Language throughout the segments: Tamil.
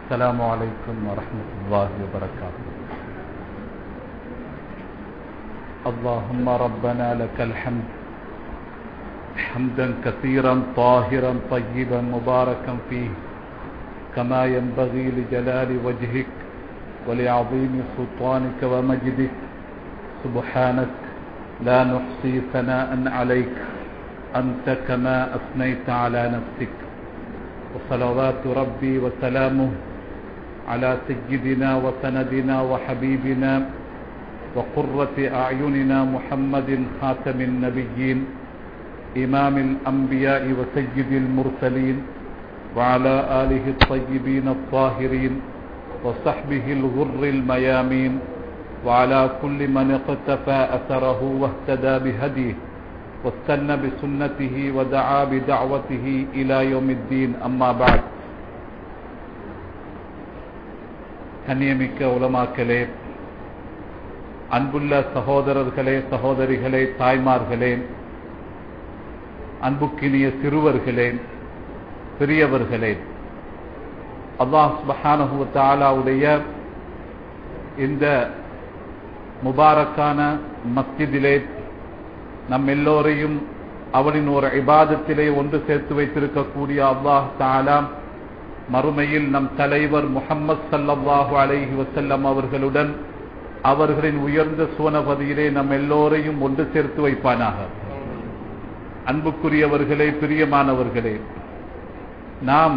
السلام عليكم ورحمة الله وبركاته اللهم ربنا لك الحمد حمدا كثيرا طاهرا طيبا مباركا فيه كما ينبغي لجلال وجهك ولعظيم سلطانك ومجدك سبحانك لا نحصي ثناء عليك أنت كما أثنيت على نفسك وصلوات ربي وسلامه على سيدنا وسندنا وحبيبنا وقرة أعيننا محمد خاتم النبيين إمام الأنبياء وسيد المرسلين وعلى آله الطيبين الطاهرين وصحبه الغر الميامين وعلى كل من اقتفى أثره واهتدى بهديه واستنى بسنته ودعا بدعوته إلى يوم الدين أما بعد கண்ணியமிக்க உலமாக்களே அன்புள்ள சகோதரர்களே சகோதரிகளே தாய்மார்களே அன்புக்கினிய சிறுவர்களே பெரியவர்களே அல்லாஹ் சுபஹானஹு தாலாவுடைய இந்த முபாரக்கான மஸ்ஜிதிலே நம் எல்லோரையும் அவனின் ஒரு இபாதத்திலே ஒன்று சேர்த்து வைத்திருக்கக்கூடிய அல்லாஹ் தாலா மறுமையில் நம் தலைவர் முகம்மது சல்லல்லாஹு அலைஹி வசல்லம் அவர்களுடன் அவர்களின் உயர்ந்த சுவனபதியிலே நம் எல்லோரையும் ஒன்று சேர்த்து வைப்பானாக அன்புக்குரியவர்களே பிரியமானவர்களே நாம்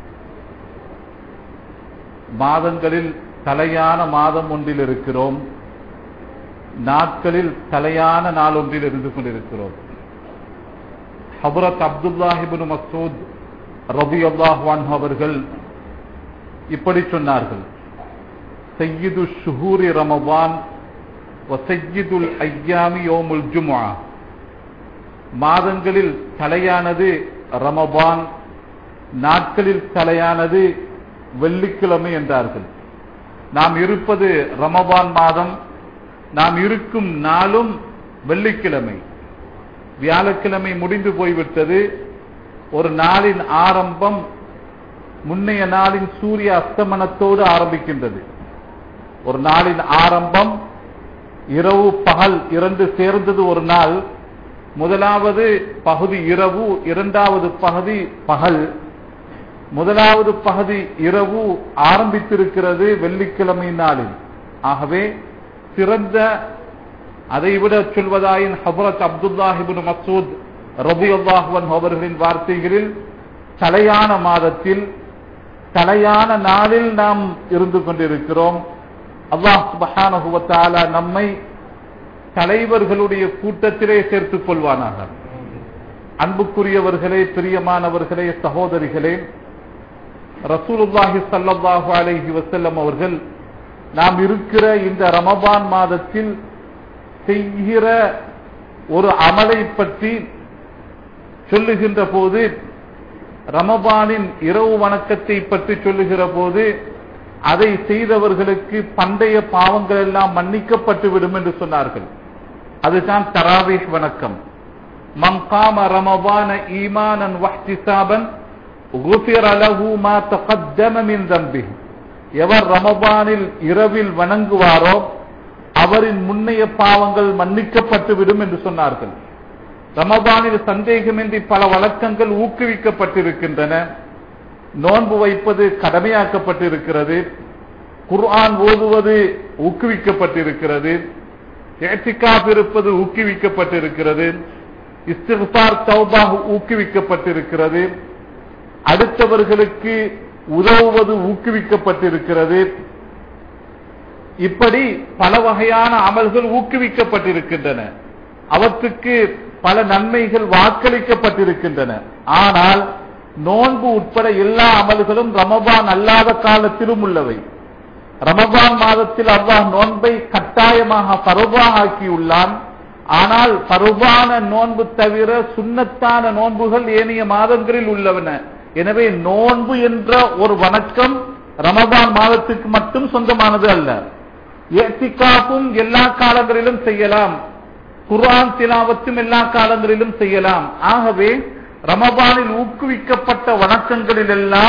மாதங்களில் தலையான மாதம் ஒன்றில் இருக்கிறோம் நாட்களில் தலையான நாள் ஒன்றில் இருந்து கொண்டிருக்கிறோம் ஹபரத் அப்துல்லாஹிபின் மசூத் ரபி அல்லாஹ்வான் அவர்கள் இப்படி சொன்னார்கள் சையீது ஷுஹூரி ரமவான் வசையீதுல் ஐயாமி யோமுல் ஜுமா மாதங்களில் தலையானது ரமபான் நாட்களில் தலையானது வெள்ளிக்கிழமை என்றார்கள் நாம் இருப்பது ரமபான் மாதம் நாம் இருக்கும் நாளும் வெள்ளிக்கிழமை வியாழக்கிழமை முடிந்து போய்விட்டது ஒரு நாளின் ஆரம்பம் முன்னைய நாளின் சூரிய அஸ்தமனத்தோடு ஆரம்பிக்கின்றது ஒரு நாளின் ஆரம்பம் இரவு பகல் இரண்டு சேர்ந்தது ஒரு நாள் முதலாவது பகுதி இரவு இரண்டாவது பகுதி பகல் முதலாவது பகுதி இரவு ஆரம்பித்திருக்கிறது வெள்ளிக்கிழமை நாளில் ஆகவே சிறந்த அதைவிட சொல்வதாயின் ஹபரத் அப்துல்லாஹிபின் மசூத் ரபி அல்லாஹுவன் அவர்களின் வார்த்தைகளில் தலையான மாதத்தில் தலையான நாளில் நாம் இருந்து கொண்டிருக்கிறோம் அல்லாஹ் சுபஹானஹுவத்தாலா நம்மை தலைவர்களுடைய கூட்டத்திலே சேர்த்துக் கொள்வானாக அன்புக்குரியவர்களே பிரியமானவர்களே சகோதரிகளே ரசூலுல்லாஹி சல்லாஹு அலைஹி வசல்லம் அவர்கள் நாம் இருக்கிற இந்த ரமபான் மாதத்தில் செய்கிற ஒரு அமலை பற்றி சொல்லுகின்ற போது ரமபானின் இரவு வணக்கத்தை பற்றி சொல்லுகிற போது அதை செய்தவர்களுக்கு பண்டைய பாவங்கள் எல்லாம் மன்னிக்கப்பட்டு விடும் என்று சொன்னார்கள் அதுதான் தராவேஷ் வணக்கம் மங்காம ரமபான ஈமானன் வஹ்திசாபன் எவர் ரமபானில் இரவில் வணங்குவாரோ அவரின் முன்னைய பாவங்கள் மன்னிக்கப்பட்டுவிடும் என்று சொன்னார்கள் ரமபானில் சந்தேகமின்றி பல வழக்கங்கள் ஊக்குவிக்கப்பட்டிருக்கின்றன நோன்பு வைப்பது கடமையாக்கப்பட்டிருக்கிறது குர்ஆன் ஓதுவது ஊக்குவிக்கப்பட்டிருக்கிறது ஏற்றிக்காப் இருப்பது ஊக்குவிக்கப்பட்டிருக்கிறது இஸ்திஃபார் தௌபா ஊக்குவிக்கப்பட்டிருக்கிறது அடுத்தவர்களுக்கு உதவுவது ஊக்குவிக்கப்பட்டிருக்கிறது இப்படி பல வகையான அமல்கள் ஊக்குவிக்கப்பட்டிருக்கின்றன அவற்றுக்கு பல நன்மைகள் வாக்களிக்கப்பட்டிருக்கின்றன ஆனால் நோன்பு உட்பட எல்லா அமல்களும் ரமபான் அல்லாத காலத்திலும் உள்ளவை ரமபான் மாதத்தில் அல்லாஹ் நோன்பை கட்டாயமாக பருவாக ஆக்கியுள்ளான் ஆனால் பருவான நோன்பு தவிர சுண்ணத்தான நோன்புகள் ஏனைய மாதங்களில் உள்ளவன எனவே நோன்பு என்ற ஒரு வணக்கம் ரமபான் மாதத்துக்கு மட்டும் சொந்தமானது அல்ல ஏத்திகாப்பும் எல்லா காலங்களிலும் செய்யலாம் குர்ஆன் திலாவத்தும் எல்லா காலங்களிலும் செய்யலாம் ஆகவே ரமபானில் ஊக்குவிக்கப்பட்ட வணக்கங்களில் எல்லாம்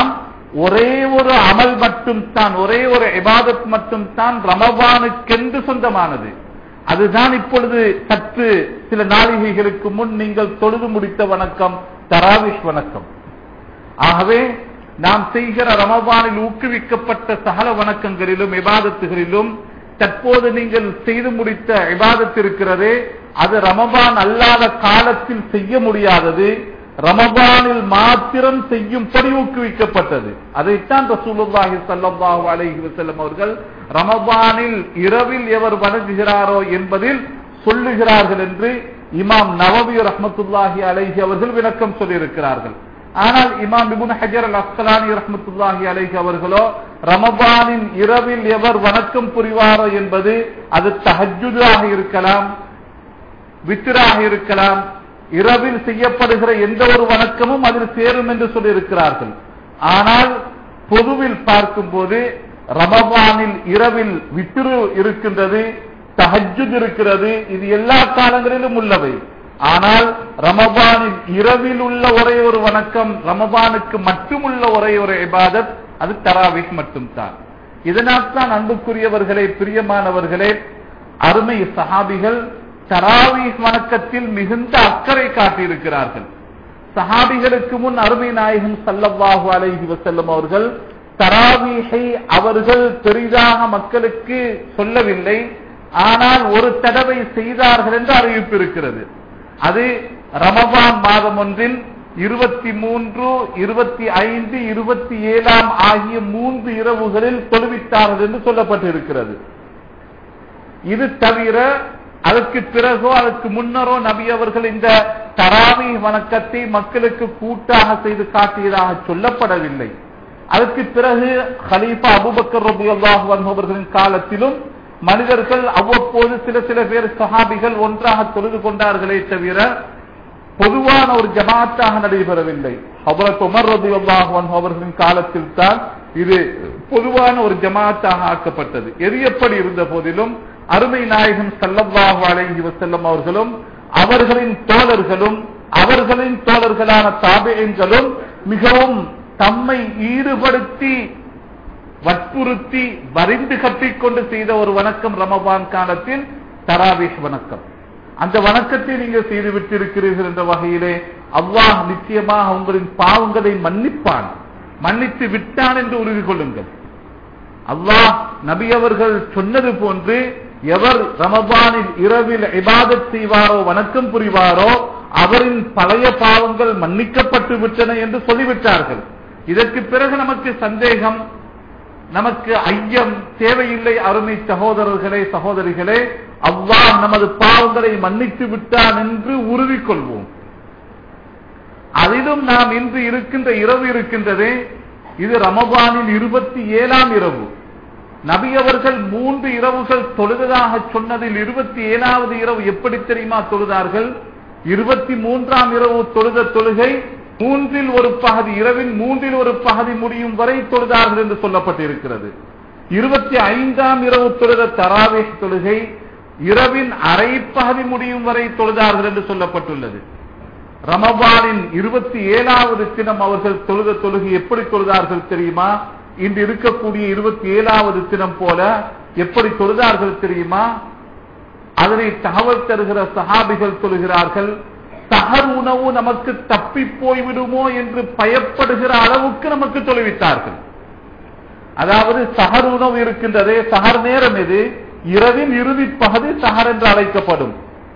ஒரே ஒரு அமல் மட்டும் தான் ஒரே ஒரு இபாதத் மட்டும் தான் ரமபானுக்கென்று சொந்தமானது அதுதான் இப்பொழுது சற்று சில நாளிகைகளுக்கு முன் நீங்கள் தொழுது முடித்த வணக்கம் தராவிஷ் வணக்கம் ஆகவே நாம் செய்கிற ரமபானில் ஊக்குவிக்கப்பட்ட சகல வணக்கங்களிலும் இபாதத்துகளிலும் தற்போது நீங்கள் செய்து முடித்த இபாதத் இருக்கிறதே அது ரமபான் அல்லாத காலத்தில் செய்ய முடியாதது ரமபானில் மாத்திரம் செய்யும்படி ஊக்குவிக்கப்பட்டது அதைத்தான் ரசூலுல்லாஹி ஸல்லல்லாஹு அலைஹி வஸல்லம் அவர்கள் ரமபானில் இரவில் எவர் வணங்குகிறாரோ என்பதில் சொல்லுகிறார்கள் என்று இமாம் நவவி ரஹ்மத்துல்லாஹி அலைஹி அவர்கள் விளக்கம் சொல்லியிருக்கிறார்கள் ஆனால் இமாம் இபுன் ஹஜர் அல் அஸ்கலானி ரஹ்மத்துல்லாஹி அலைஹி அவர்களோ ரமபானின் இரவில் எவர் வணக்கம் புரிவாரோ என்பது அது தஹஜுதாக இருக்கலாம் வித்திராக இருக்கலாம் இரவில் செய்யப்படுகிற எந்த ஒரு வணக்கமும் அதில் சேரும் என்று சொல்லியிருக்கிறார்கள் ஆனால் பொதுவில் பார்க்கும்போது ரமபானில் இரவில் வித்திரு இருக்கின்றது தஹஜுத் இருக்கிறது இது எல்லா காலங்களிலும் உள்ளவை ஆனால் ரமபானில் இரவில் உள்ள ஒரே ஒரு வணக்கம் ரமபானுக்கு மட்டுமுள்ள ஒரே ஒரு இபாதத் அது தராவிக் மட்டும்தான் இதனால் தான் அன்புக்குரியவர்களே பிரியமானவர்களே அருமை சஹாபிகள் தராவீஹ் வணக்கத்தில் மிகுந்த அக்கறை காட்டியிருக்கிறார்கள் சஹாபிகளுக்கு முன் அருமை நாயகம் சல்லல்லாஹு அலைஹி வஸல்லம் அவர்கள் தராவீஹை அவர்கள் பெரிதாக மக்களுக்கு சொல்லவில்லை ஆனால் ஒரு தடவை செய்தார்கள் என்று அறிவிப்பு இருக்கிறது அது ரமபான் மாதம் ஒன்றில் இருபத்தி மூன்று இருபத்தி ஐந்து இருபத்தி ஏழாம் ஆகிய மூன்று இரவுகளில் தொழுவித்தார்கள் என்று சொல்லப்பட்டிருக்கிறது இது தவிர அதற்கு பிறகோ அதற்கு முன்னரோ நபி அவர்கள் இந்த தராவி வணக்கத்தை மக்களுக்கு கூட்டாக செய்து காட்டியதாக சொல்லப்படவில்லை அதற்கு பிறகு ஹலீஃபா அபுபக்கர் ரபி அல்லாஹ் அவர்களின் காலத்திலும் மனிதர்கள் அவ்வப்போது சில சில பேர் சஹாபிகள் ஒன்றாக தொழுது கொண்டார்களே தவிர பொதுவான ஒரு ஜமாத்தாக நடைபெறவில்லை ஹபரத் உமர் ரபி அல்லாஹ் அவர்களின் காலத்தில் தான் இது பொதுவான ஒரு ஜமாத்தாக ஆக்கப்பட்டது எது எப்படி இருந்த போதிலும் அருமை நாயகம் சல்லல்லாஹு அலைஹி வஸல்லம் அவர்களும் அவர்களின் தோழர்களும் அவர்களின் தோழர்களான தாபியங்களும் மிகவும் தம்மை ஈடுபடுத்தி வற்புறுத்தி வரிந்து கட்டிக்கொண்டு செய்த ஒரு வணக்கம் ரமபான் காலத்தில் தராவிஷ் வணக்கம் அந்த வணக்கத்தை நீங்கள் செய்து விட்டிருக்கிறீர்கள் என்ற வகையிலே அல்லாஹ் நிச்சயமாக உங்களின் பாவங்களை மன்னிப்பான் மன்னித்து விட்டான் என்று உறுதி கொள்ளுங்கள் அல்லாஹ் நபி அவர்கள் சொன்னது போன்று எவர் ரமபானில் இரவில் இபாதத் செய்வாரோ வணக்கம் புரிவாரோ அவரின் பழைய பாவங்கள் மன்னிக்கப்பட்டு விட்டன என்று சொல்லிவிட்டார்கள் இதற்கு பிறகு நமக்கு சந்தேகம் நமக்கு ஐயம் தேவையில்லை அருமை சகோதரர்களே சகோதரிகளே அல்லாஹ் நமது பாவங்களை மன்னித்து விட்டான் என்று உறுதி கொள்வோம் அதிலும் நாம் இன்று இருக்கின்ற இரவு இருக்கின்றதே இது ரமபானின் இருபத்தி ஏழாம் இரவு நபி அவர்கள் மூன்று இரவுகள் தொழுததாக சொன்னதில் இருபத்தி ஏழாவது இரவு எப்படி தெரியுமா தொழுதார்கள் இருபத்தி மூன்றாம் இரவு தொழுத தொழுகை மூன்றில் ஒரு பகுதி இரவின் மூன்றில் ஒரு பகுதி முடியும் வரை தொழுதார்கள் என்று சொல்லப்பட்டிருக்கிறது இருபத்தி ஐந்தாம் இரவு தொழுத தராவேஷ் தொழுகை இரவின் அரை பகுதி முடியும் வரை தொழுதார்கள் என்று சொல்லப்பட்டுள்ளது ரமபானின் இருபத்தி ஏழாவது தினம் அவர்கள் தொழுத தொழுகை எப்படி தொழுதார்கள் தெரியுமா இன்று இருக்கக்கூடிய இருபத்தி ஏழாவது தினம் போல எப்படி தொழுதார்கள் தெரியுமா அதனை தகவல் தருகிற சஹாபிகள் தொழுகிறார்கள் சகர் உணவு நமக்கு தப்பி போய்விடுமோ என்று பயப்படுகிற அளவுக்கு நமக்கு தொழுவித்தார்கள் அதாவது சகர் உணவு இருக்கின்றதே சகர் நேரம் எது இரவின் இறுதி பகுதி சஹர் என்று அழைக்கப்படும்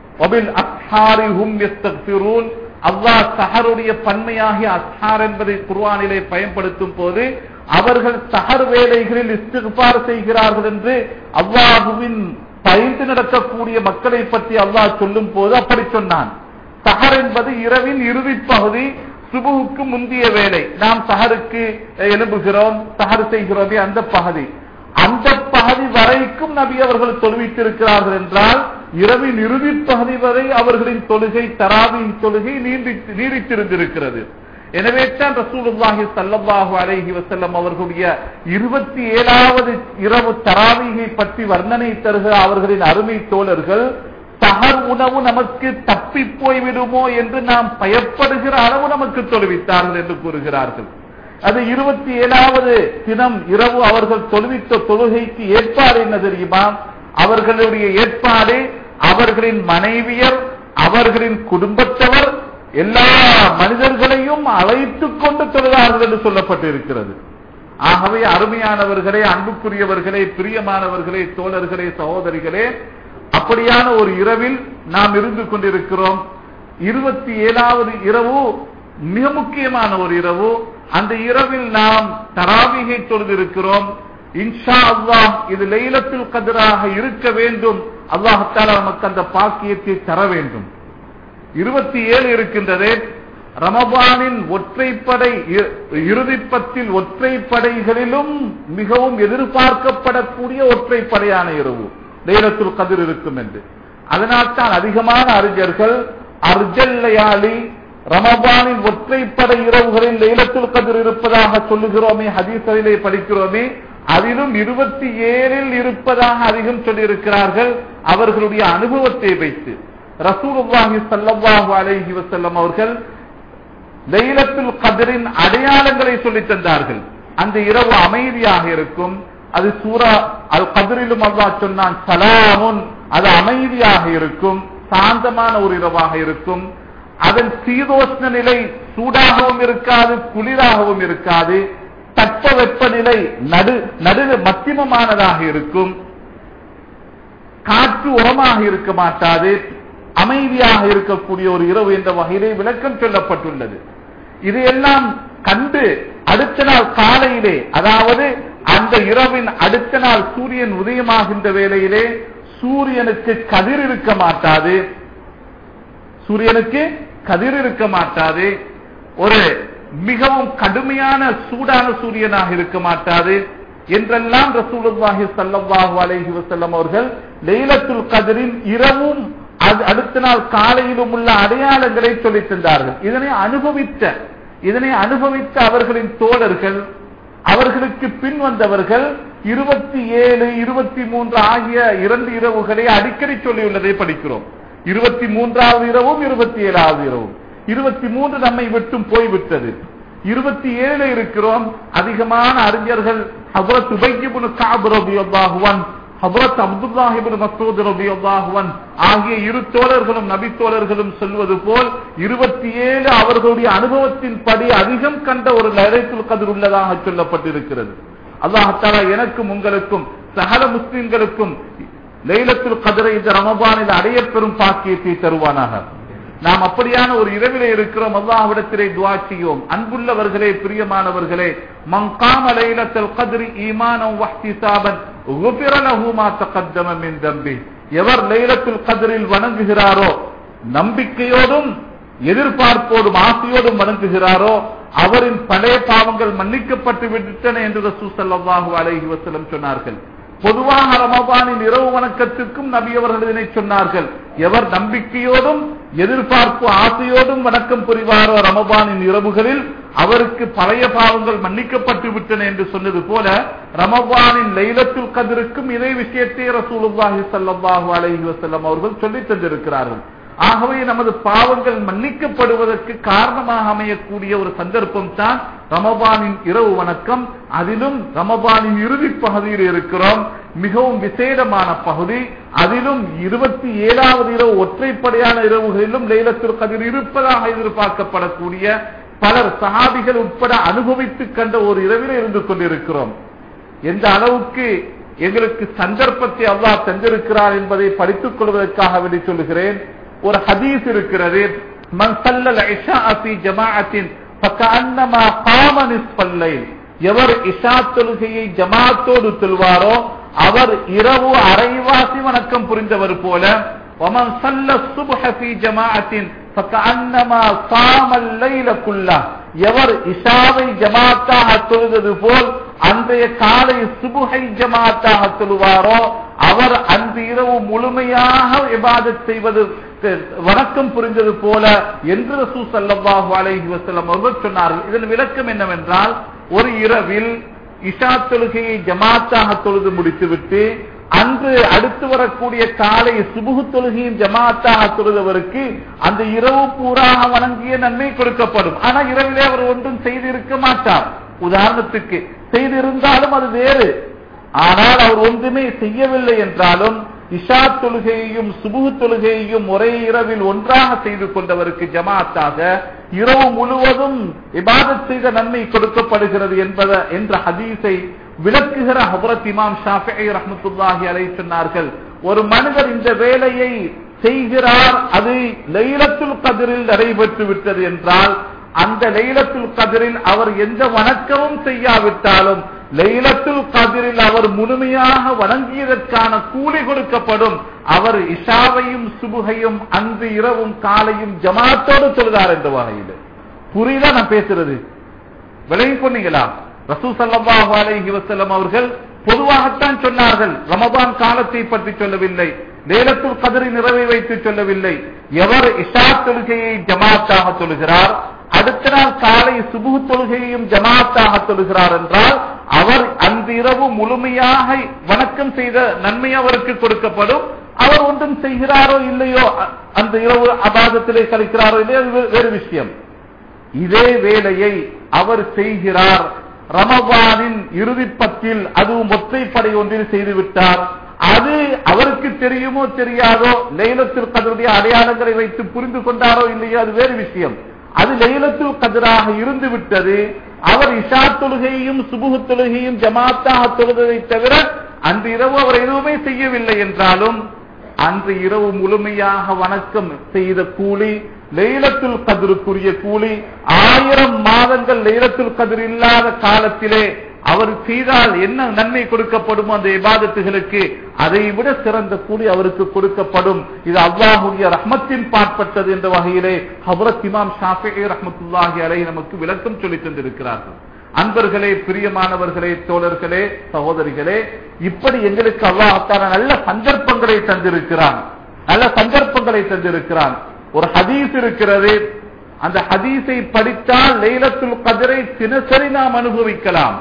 அல்லாஹ் சஹருடைய பன்மையாகிய அஸ்ஹார் என்பதை குர்வானிலே பயன்படுத்தும் போது அவர்கள் சஹர் வேலைகளில் இஸ்திஃபார் செய்கிறார்கள் என்று அல்லாஹுவின் பயந்து நடக்கக்கூடிய மக்களை பற்றி அல்லாஹ் சொல்லும் போது அப்படி சொன்னான் சஹர் என்பது இரவின் இறுதி பகுதி சுபுவுக்கு முந்திய வேலை நாம் சஹருக்கு எழும்புகிறோம் சஹர் செய்கிறோமே அந்த பகுதி அந்த பகுதி வரைக்கும் நபி அவர்கள் தொழுவித்திருக்கிறார்கள் என்றால் இரவின் இறுதி பகுதி வரை அவர்களின் தொழுகை தராவின் தொழுகை நீடித்து நீடித்திருந்திருக்கிறது எனவே தான் ரசூலுல்லாஹி ஸல்லல்லாஹு அலைஹி வஸல்லம் அவர்களுடைய இருபத்தி ஏழாவது இரவு தராவிகை பற்றி வர்ணனை தருகிற அவர்களின் அருமை தோழர்கள் சகர் உணவு நமக்கு தப்பி போய்விடுமோ என்று நாம் பயப்படுகிற அளவு நமக்கு தொழுவித்தார்கள் என்று கூறுகிறார்கள் அது இருபத்தி ஏழாவது தினம் இரவு அவர்கள் தொழுவித்த தொழுகைக்கு ஏற்பாடு என்ன தெரியுமா அவர்களுடைய ஏற்பாடு அவர்களின் மனைவியர் அவர்களின் குடும்பத்தவர் எல்லா மனிதர்களையும் அழைத்துக் கொண்டு தொழுதார்கள் என்று சொல்லப்பட்டிருக்கிறது ஆகவே அருமையானவர்களே அன்புக்குரியவர்களே பிரியமானவர்களே தோழர்களே சகோதரிகளே அப்படியான ஒரு இரவில் நாம் இருந்து கொண்டிருக்கிறோம் இருபத்தி ஏழாவது இரவு மிக முக்கியமான ஒரு இரவு அந்த இரவில் நாம் தராவிகை தொழுதிருக்கிறோம் இன்ஷா அல்லாஹ் இது லைலத்தில் கதிராக இருக்க வேண்டும் அல்லாஹால நமக்கு அந்த பாக்கியத்தை தர வேண்டும் இருபத்தி ஏழு இருக்கின்றது ரமபானின் ஒற்றைப்படை இ- இறுதிப்பத்தில் ஒற்றைப்படைகளிலும் மிகவும் எதிர்பார்க்கப்படக்கூடிய ஒற்றைப்படையான இரவு லைலத்துல் கதிர் இருக்கும் என்று அதனால் தான் அதிகமான அறிஞர்கள் அர்ஜல்லையாளி ரமபானின் ஒற்றைப்படை இரவுகளில் லைலத்துல் கதிர் இருப்பதாக சொல்லுகிறோமே ஹதீசரிலே படிக்கிறோமே அதிலும் இருபத்தி ஏழில் இருப்பதாக அதிகம் சொல்லியிருக்கிறார்கள் அவர்களுடைய அனுபவத்தை வைத்து ரசூலுல்லாஹி ஸல்லல்லாஹு அலைஹி வஸல்லம் அவர்கள் லைலத்துல் கதிரின் அடையாளங்களை சொல்லித் தந்தார்கள் அந்த இரவு அமைதியாக இருக்கும் அது சூரா அல் கதிரிலும் அல்லாஹ் சொன்னான் சலாமுன் அது அமைதியாக இருக்கும் சாந்தமான ஒரு இரவாக இருக்கும் அதன் சீதோஷ்ண நிலை சூடாகவும் இருக்காது குளிராகவும் இருக்காது தட்ப வெப்பநிலை நடு நடு மத்தியமமானதாக இருக்கும் காற்று உரமாக இருக்க மாட்டாது அமைதியாக இருக்கக்கூடிய ஒரு இரவு என்ற வகையிலே விளக்கம் சொல்லப்பட்டுள்ளது இதையெல்லாம் கண்டு அடுத்த நாள் காலையிலே அதாவது அந்த இரவின் அடுத்த நாள் சூரியன் உதயமாகின்ற வேளையிலே சூரியனுக்கு கதிர் இருக்க மாட்டாது சூரியனுக்கு கதிர் இருக்க மாட்டாது ஒரு மிகவும் கடுமையான சூடான சூரியனாக இருக்க மாட்டாது என்றெல்லாம் ரசூலுல்லாஹி ஸல்லல்லாஹு அலைஹி வஸல்லம் அவர்கள் லைலத்துல் கதிரின் இரவும் அது- அடுத்த நாள் காலையிலும் உள்ள அடையாளங்களை சொல்லித் தந்தார்கள் இதனை அனுபவித்த இதனை அனுபவித்த அவர்களின் தோழர்கள் அவர்களுக்கு பின் வந்தவர்கள் இருபத்தி ஏழு இருபத்தி மூன்று ஆகிய இரண்டு இரவுகளை அடிக்கடி சொல்லியுள்ளதை படிக்கிறோம் இருபத்தி மூன்றாவது இரவும் இருபத்தி ஏழாவது இரவும் இருபத்தி மூன்று நம்மை விட்டும் போய்விட்டது இருபத்தி ஏழு இருக்கிறோம் அதிகமான அறிஞர்கள் ஹபரத் உபையிபுன் காப் ரலியல்லாஹு அன்ஹு ஹபரத் அப்துல்லாஹ் இப்னு மஸ்ஊத் ரலியல்லாஹு அன்ஹு ஆகிய இரு தோழர்களும் நபி தோழர்களும் சொல்வது போல் இருபத்தி ஏழு அவர்களுடைய அனுபவத்தின் படி அதிகம் கண்ட ஒரு லைலத்துல் கதிர் உள்ளதாக சொல்லப்பட்டிருக்கிறது அல்லாஹ் எனக்கும் உங்களுக்கும் சகல முஸ்லிம்களுக்கும் லைலத்துல் கதிரை இந்த ரமபானில் அடையப்பெறும் பாக்கியத்தை தருவானாக நாம் அப்படியான ஒரு இரவிலே இருக்கிறோம் அல்லாஹ்விடத்திலே துவா செய்யோம் அன்புள்ளவர்களே பிரியமானவர்களே மங்காம லைலத்துல் கத்ரி ஈமானம் வஹ்திசாபன் குஃபிர லஹு மா தகத்தம மின் தம்பி எவர் லைலத்துல் கத்ரில் வணங்குகிறாரோ நம்பிக்கையோடும் எதிர்பார்ப்போடும் ஆசையோடும் வணங்குகிறாரோ அவரின் பழைய பாவங்கள் மன்னிக்கப்பட்டு விட்டன என்று ரசூ ஸல்லல்லாஹு அலைஹி வஸல்லம் சொன்னார்கள் பொதுவாக ரமபானின் இரவு வணக்கத்திற்கும் நபி அவர்கள் இதனை சொன்னார்கள் எவர் நம்பிக்கையோடும் எதிர்பார்ப்பு ஆசையோடும் வணக்கம் புரிவாரோ ரமபானின் இரவுகளில் அவருக்கு பழைய பாவங்கள் மன்னிக்கப்பட்டு விட்டன என்று சொன்னது போல ரமபானின் லைலத்துல் கதிருக்கும் இதே விஷயத்தை ரசூலுல்லாஹி ஸல்லல்லாஹு அலைஹி வஸல்லம் அவர்கள் சொல்லித் தந்திருக்கிறார்கள் ஆகவே நமது பாவங்கள் மன்னிக்கப்படுவதற்கு காரணமாக அமையக்கூடிய ஒரு சந்தர்ப்பம் தான் ரமபானின் இரவு வணக்கம் அதிலும் ரமபானின் இறுதி பகுதியில் இருக்கிறோம் மிகவும் விசேடமான பகுதி அதிலும் இருபத்தி ஏழாவது இரவு ஒற்றைப்படையான இரவுகளிலும் லைலத்துல் கதிர் இருப்பதாக எதிர்பார்க்கப்படக்கூடிய பலர் சஹாபிகள் உட்பட அனுபவித்து கண்ட ஒரு இரவில் இருந்து கொண்டிருக்கிறோம் எந்த அளவுக்கு எங்களுக்கு சந்தர்ப்பத்தை அல்லாஹ் தந்திருக்கிறார் என்பதை படித்துக் கொள்வதற்காக வேண்டி சொல்லுகிறேன் ஒரு ஹதீஸ் இருக்கிறது மன் சல்லல் இஷா ஃபீ ஜமாஅத்தின் ஃபகஅன்னமா காம நிஸ்ஃபல் லைல் எவர் இஷா தொழுகையை ஜமாத்தோடு தொழுவாரோ அவர் இரவு அரைவாசி வணக்கம் புரிந்தவர் போல ومن صلى الصبح في جماعة فكأنما صام الليل كله எவர் இஷாவை ஜமாத்தாக தொழுதது போல் அன்றைய காலை சுபுகை ஜமாத்தாக தொழுவாரோ அவர் அன்று இரவு முழுமையாக இபாதத் செய்வது வணக்கம் புரிந்தது போல என்று ரசூ சல்லல்லாஹு அலைஹி வஸல்லம் அவர்கள் சொன்னார்கள் இதன் விளக்கம் என்னவென்றால் ஒரு இரவில் இஷா தொழுகையை ஜமாத்தாக தொழுது முடித்துவிட்டு அன்று அடுத்து வரக்கூடிய காலை சுபுகு தொழுகையும் ஜமாத்தாக தொழுதவருக்கு அந்த இரவு பூராக வணங்கிய நன்மை கொடுக்கப்படும் ஆனா இரவிலே அவர் ஒன்றும் செய்திருக்க மாட்டார் உதாரணத்துக்கு செய்திருந்தாலும் அது வேறு ஆனால் அவர் ஒன்றுமே செய்யவில்லை என்றாலும் இஷா தொழுகையையும் சுபுகு தொழுகையையும் ஒரே இரவில் ஒன்றாக செய்து கொண்டவருக்கு ஜமாத்தாக இரவு முழுவதும் இபாதத் செய்த நன்மை கொடுக்கப்படுகிறது என்பத என்ற ஹதீஸை விளக்குகிற ஹபரத் இமாம் ஷாஃபி ரஹமத்துல்லாஹி அலை சொன்னார்கள் ஒரு மனிதர் இந்த வேலையை செய்கிறார் அது லைலத்துல் கதிரில் நடைபெற்று விட்டது என்றால் அந்த லைலத்துல் கதிரில் அவர் எந்த வணக்கமும் செய்யாவிட்டாலும் லைலத்துல் கதிரில் அவர் முழுமையாக வணங்கியதற்கான கூலி கொடுக்கப்படும் அவர் இஷாவையும் சுபுகையும் அன்று இரவும் காலையும் ஜமாத்தோடு சொல்கிறார் என்ற வகையில் புரியுதா நான் பேசுறது விலகி கொண்டீங்களா ரசூ சல்லாஹு அலைஹி வஸல்லம் அவர்கள் பொதுவாகத்தான் சொன்னார்கள் ரமபான் காலத்தை பற்றி சொல்லவில்லை லேலத்துல் கதிரை நிறைவை வைத்து சொல்லவில்லை எவர் இஷா தொழுகையை ஜமாத்தாக சொல்கிறார் அடுத்த நாள் காலை சுபுகு தொழுகையையும் ஜமாத்தாக தொழுகிறார் என்றால் அவர் அன்று இரவு முழுமையாக வணக்கம் செய்த நன்மை அவருக்கு கொடுக்கப்படும் அவர் ஒன்றும் செய்கிறாரோ இல்லையோ அ- அந்த இரவு அபாதத்திலே கழிக்கிறாரோ இல்லையோ அது வே- வேறு விஷயம் இதே வேலையை அவர் செய்கிறார் ரமபானின் இறுதி பத்தில் அதுவும் ஒற்றைப்படை ஒன்றில் செய்துவிட்டார் அது அவருக்கு தெரியுமோ தெரியாதோ லைலத்தில் கதருடைய அடையாளங்களை வைத்து புரிந்து கொண்டாரோ இல்லையோ அது வேறு விஷயம் அது லைலத்தில் கதிராக இருந்து விட்டது அவர் இஷா தொழுகையையும் சுபுகு தொழுகையும் ஜமாத்தாக தொழுததை தவிர அன்று இரவு அவர் எதுவுமே செய்யவில்லை என்றாலும் அன்று இரவு முழுமையாக வணக்கம் செய்த கூலி லைலத்துல் கதிருக்குரிய கூலி ஆயிரம் மாதங்கள் லைலத்துல் கதிர் இல்லாத காலத்திலே அவர் செய்தால் என்ன நன்மை கொடுக்கப்படுமோ அந்த இபாதத்துகளுக்கு அதை விட சிறந்த கூலி அவருக்கு கொடுக்கப்படும் இது அல்லாஹுடைய ரஹ்மத்தின் பாற்பட்டது என்ற வகையிலே ஹபரத் இமாம் ஷாஃபி ரஹமத்துல்லாஹி அலை நமக்கு விளக்கம் சொல்லி தந்திருக்கிறார்கள் அன்பர்களே பிரியமானவர்களே தோழர்களே சகோதரிகளே இப்படி எங்களுக்கு அல்லாஹால நல்ல சந்தர்ப்பங்களை தந்திருக்கிறான் நல்ல சந்தர்ப்பங்களை தந்திருக்கிறான் ஒரு ஹதீஸ் இருக்கிறது அந்த ஹதீஸை படித்தால் லைலத்துல் கதிரை தினசரி நாம் அனுபவிக்கலாம்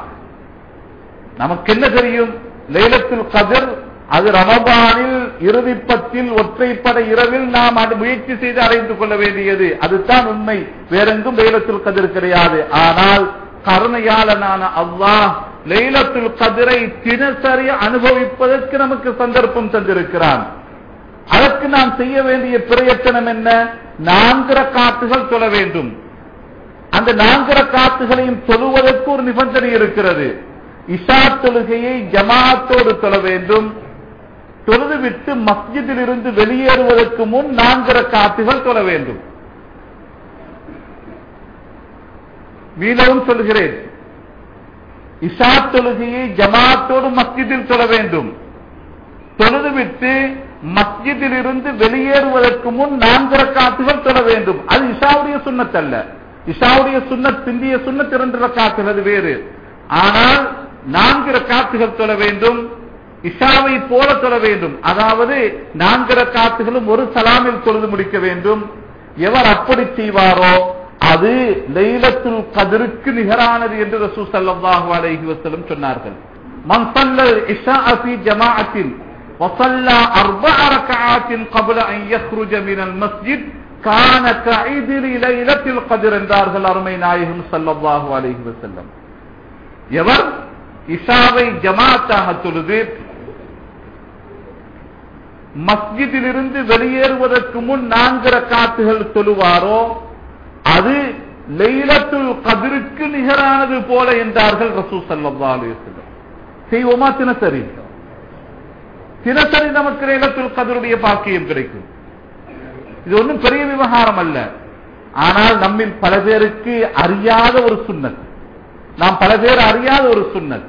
நமக்கு என்ன தெரியும் லைலத்துல் கதிர் அது ரமபானில் இறுதி பத்தில் ஒற்றைப்படை இரவில் நாம் அது முயற்சி செய்து அடைந்து கொள்ள வேண்டியது அதுதான் உண்மை வேறெங்கும் லைலத்துல் கதிர் கிடையாது ஆனால் கருணையாளனான அல்லாஹ் லைலத்துல் கதிரை தினசரி அனுபவிப்பதற்கு நமக்கு சந்தர்ப்பம் தந்திருக்கிறான் அதற்கு நாம் செய்ய வேண்டிய பிரயத்தனம் என்ன நான்கிற காத்துகள் தொழ வேண்டும் அந்த நான்கிற காத்துகளையும் தொழுவதற்கு ஒரு நிபந்தனை இருக்கிறது இஷா தொழுகையை ஜமாத்தோடு தொழ வேண்டும் தொழுதுவிட்டு மஸ்ஜிதில் இருந்து வெளியேறுவதற்கு முன் நான்கிற காத்துகள் தொழ வேண்டும் மீளவும் சொல்கிறேன் இஷா தொழுகையை ஜமாத்தோடு மஸ்ஜிதில் தொழ வேண்டும் தொழுதுவிட்டு மஸ்ஜிதில் இருந்து வெளியேறுவதற்கு முன் நான்கு ரக்காத்துகள் தொழ வேண்டும் அது இஷாவுடைய சுண்ணத் அல்ல இஷாவுடைய சுண்ணத் பிந்திய சுண்ணத் இரண்டு ரக்காத்துகள் அது வேறு ஆனால் நான்கு ரக்காத்துகள் தொழ வேண்டும் இஷாவை போல தொழ வேண்டும் அதாவது நான்கு ரக்காத்துகளும் ஒரு சலாமில் தொழுது முடிக்க வேண்டும் எவர் அப்படி செய்வாரோ அது லைலத்துல் கதிருக்கு நிகரானது என்று ரசூ ஸல்லல்லாஹு அலைஹி வஸல்லம் சொன்னார்கள் மன் ஸல்லல் இஷாஅ ஃபீ ஜமாஅத்தின் وصلى أربع ركعات قبل أن يخرج من المسجد كان كعيد ليلة القدر என்றார்கள் அருமை நாயகம் ஸல்லல்லாஹு அலைஹி வஸல்லம் எவர் இஷாவை ஜமாத்தாக தொழுது மஸ்ஜிதிலிருந்து வெளியேறுவதற்கு முன் நான்கு ரக்காத்துகள் தொழுவாரோ அது லைலத்துல் கதிருக்கு நிகரானது போல என்றார்கள் ரசூ ஸல்லல்லாஹு அலைஹி வஸல்லம் செய்வோமா தினசரி தினசரி நமக்கு லைலத்துல் கதருடைய பாக்கியம் கிடைக்கும் இது ஒன்றும் பெரிய விவகாரம் அல்ல ஆனால் நம்மில் பல பேருக்கு அறியாத ஒரு சுண்ணத் நாம் பல பேர் அறியாத ஒரு சுண்ணத்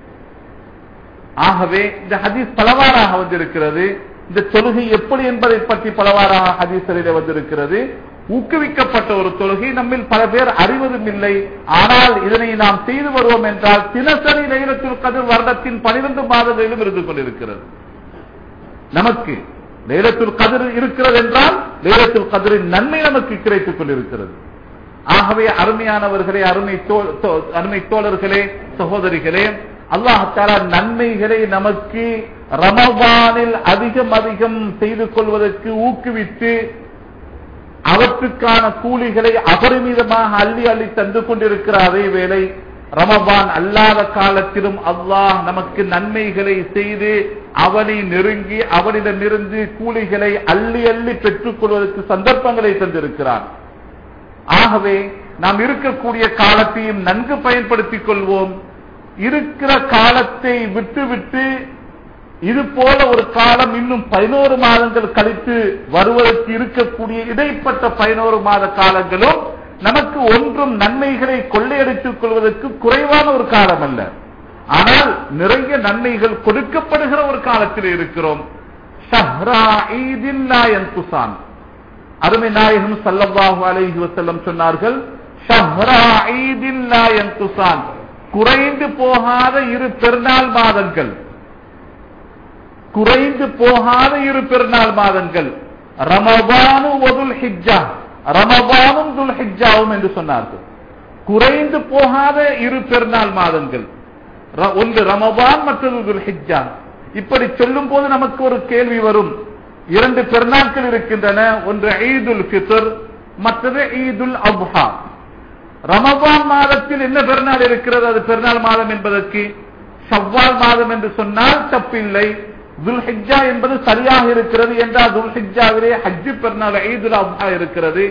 ஆகவே இந்த ஹதீஸ் பலவாறாக வந்திருக்கிறது இந்த தொழுகை எப்படி என்பதை பற்றி பலவாறாக ஹதீஸ்களிலே வந்திருக்கிறது ஊக்குவிக்கப்பட்ட ஒரு தொழுகை நம்மில் பல பேர் அறிவதும் இல்லை ஆனால் இதனை நாம் செய்து வருவோம் என்றால் தினசரி லைலத்துல் கதிர் வருடத்தின் பனிரெண்டு மாதங்களிலும் இருந்து கொண்டிருக்கிறது நமக்கு லைலத்துல் கதிர் இருக்கிறது என்றால் லைலத்துல் கதிரின் நன்மை நமக்கு கிடைத்துக் கொண்டிருக்கிறது ஆகவே அருமையானவர்களே அருமை தோ- தோ- அருமை தோழர்களே சகோதரிகளே அல்லாஹால நன்மைகளை நமக்கு ரமபானில் அதிகம் அதிகம் செய்து கொள்வதற்கு ஊக்குவித்து அவற்றுக்கான கூலிகளை அபரிமிதமாக அள்ளி அள்ளி தந்து கொண்டிருக்கிற அதே வேளை ரமபான் அல்லாத காலத்திலும் அல்லாஹ் நமக்கு நன்மைகளை செய்து அவனை நெருங்கி அவனிடமிருந்து கூலிகளை அள்ளி அள்ளி பெற்றுக் கொள்வதற்கு சந்தர்ப்பங்களை தந்திருக்கிறான் ஆகவே நாம் இருக்கக்கூடிய காலத்தையும் நன்கு பயன்படுத்திக் கொள்வோம் இருக்கிற காலத்தை விட்டுவிட்டு இது போல ஒரு காலம் இன்னும் பதினோரு மாதங்கள் கழித்து வருவதற்கு இருக்கக்கூடிய இடைப்பட்ட பதினோரு மாத காலங்களும் நமக்கு ஒன்றும் நன்மைகளை கொள்ளையடித்துக் கொள்வதற்கு குறைவான ஒரு காலம் அல்ல ஆனால் நிறைய நன்மைகள் கொடுக்கப்படுகிற ஒரு காலத்தில் இருக்கிறோம் ஷஹ்ரா ஈதின் லா யன்குசான். அருமை நாயகம் ஸல்லல்லாஹு அலைஹி வஸல்லம் சொன்னார்கள் ஷஹ்ரா ஈதின் லா யன்குசான். குறைந்து போகாத இரு பெருநாள் மாதங்கள் குறைந்து போகாத இரு பெருநாள் மாதங்கள் ரமபானு ஒதுல் ஹிஜ்ஜா ரமபானும் துல் ஹிஜ்ஜாவும் என்று சொன்னார்கள் குறைந்து போகாத இரு பெருநாள் மாதங்கள் ர- ஒன்று ரமபான் மற்றது துல் ஹிஜ்ஜா இப்படி சொல்லும் போது நமக்கு ஒரு கேள்வி வரும் இரண்டு பெருநாட்கள் இருக்கின்றன ஒன்று ஈதுல் ஃபித்ர் மற்றது ஈதுல் அப்ஹா ரமபான் மாதத்தில் என்ன பெருநாள் இருக்கிறது அது பெருநாள் மாதம் என்பதற்கு ஷவ்வால் மாதம் என்று சொன்னால் தப்பில்லை துல்ஹிஜ்ஜா என்பது சரியாக இருக்கிறது என்றால் துல்ஹிஜ்ஜாவிலே ஹஜ்ஜு பெருநாள் ஈதுல் அப்ஹா இருக்கிறது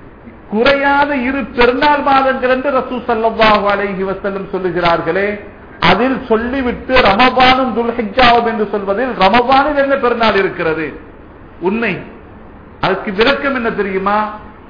குறையாத இரு பெருநாள் மாதங்கள் என்று ரசூ ஸல்லல்லாஹு அலைஹி வஸல்லம் சொல்லுகிறார்களே அதில் சொல்லிவிட்டு ரமபானும் துல்ஹிஜ்ஜாவும் என்று சொல்வதில் ரமபானில் என்ன பெருநாள் இருக்கிறது உண்மை அதுக்கு விளக்கம் என்ன தெரியுமா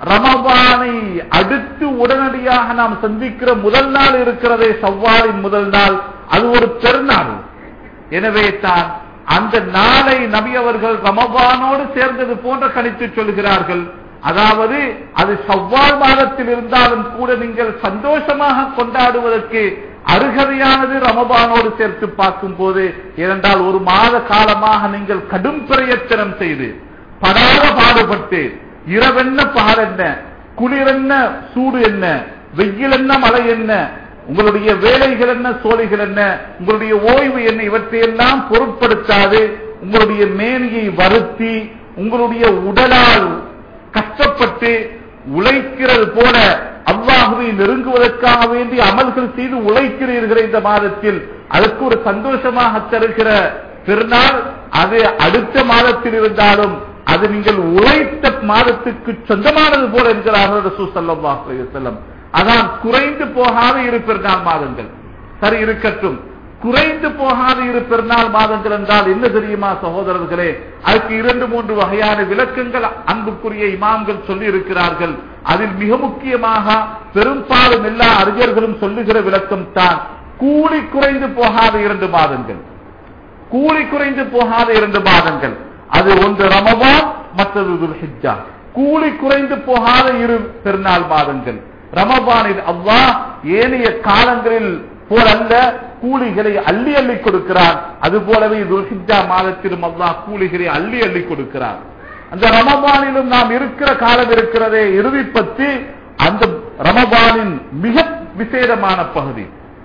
ரமபானை அடுத்து உடனடியாக நாம் சந்திக்கிற முதல் நாள் இருக்கிறதே சவ்வாலின் முதல் நாள் அது ஒரு பெருநாள் எனவே தான் அந்த நாளை நபி அவர்கள் ரமபானோடு சேர்ந்தது போன்ற கணித்து சொல்கிறார்கள் அதாவது அது சவ்வால் மாதத்தில் இருந்தாலும் கூட நீங்கள் சந்தோஷமாக கொண்டாடுவதற்கு அருகதையானது ரமபானோடு சேர்த்து பார்க்கும் போது ஏனென்றால் ஒரு மாத காலமாக நீங்கள் கடும் பிரயத்தனம் செய்து படாத பாடுபட்டு இரவென்ன பகல் என்ன குளிர் என்ன சூடு என்ன வெயில் என்ன மழை என்ன உங்களுடைய வேலைகள் என்ன சோலைகள் என்ன உங்களுடைய ஓய்வு என்ன இவற்றையெல்லாம் பொருட்படுத்தாது உங்களுடைய மேனியை வருத்தி உங்களுடைய உடலால் கஷ்டப்பட்டு உழைக்கிறது போல அல்லாஹுவை நெருங்குவதற்காக வேண்டி அமல்கள் செய்து உழைக்கிறீர்கள் இந்த மாதத்தில் அதற்கு ஒரு தந்தோஷமாக தருகிற திருநாள் அது அடுத்த மாதத்தில் இருந்தாலும் அது நீங்கள் உழைத்த மாதத்துக்கு சொந்தமானது போல என்கிறார்கள் ரசூல் ஸல்லல்லாஹு அலைஹி வஸல்லம் அதான் குறைந்து போகாத இரு பெருநாள் மாதங்கள் சரி இருக்கட்டும் குறைந்து போகாத இரு பெருநாள் மாதங்கள் என்றால் என்ன தெரியுமா சகோதரர்களே அதுக்கு இரண்டு மூன்று வகையான விளக்கங்கள் அன்புக்குரிய இமாம்கள் சொல்லி இருக்கிறார்கள் அதில் மிக முக்கியமாக பெரும்பாலும் எல்லா அறிஞர்களும் சொல்லுகிற விளக்கம் தான் கூலி குறைந்து போகாத இரண்டு மாதங்கள் கூலி குறைந்து போகாத இரண்டு மாதங்கள் அது ஒன்று ரமபான் மற்றது துல்ஹிஜ்ஜா கூலி குறைந்து போகாத இரு பெருநாள் மாதங்கள் ரமபானில் அல்லாஹ் ஏனைய காலங்களில் போலல்ல கூலிகளை அள்ளி அள்ளி கொடுக்கிறார் அது போலவே துல்ஹிஜ்ஜா மாதத்திலும் அல்லாஹ் கூலிகளை அள்ளி அள்ளி கொடுக்கிறார் அந்த ரமபானிலும் நாம் இருக்கிற காலம் இருக்கிறதே இறுதி பத்தி அந்த ரமபானின் மிக விசேடமான பகுதி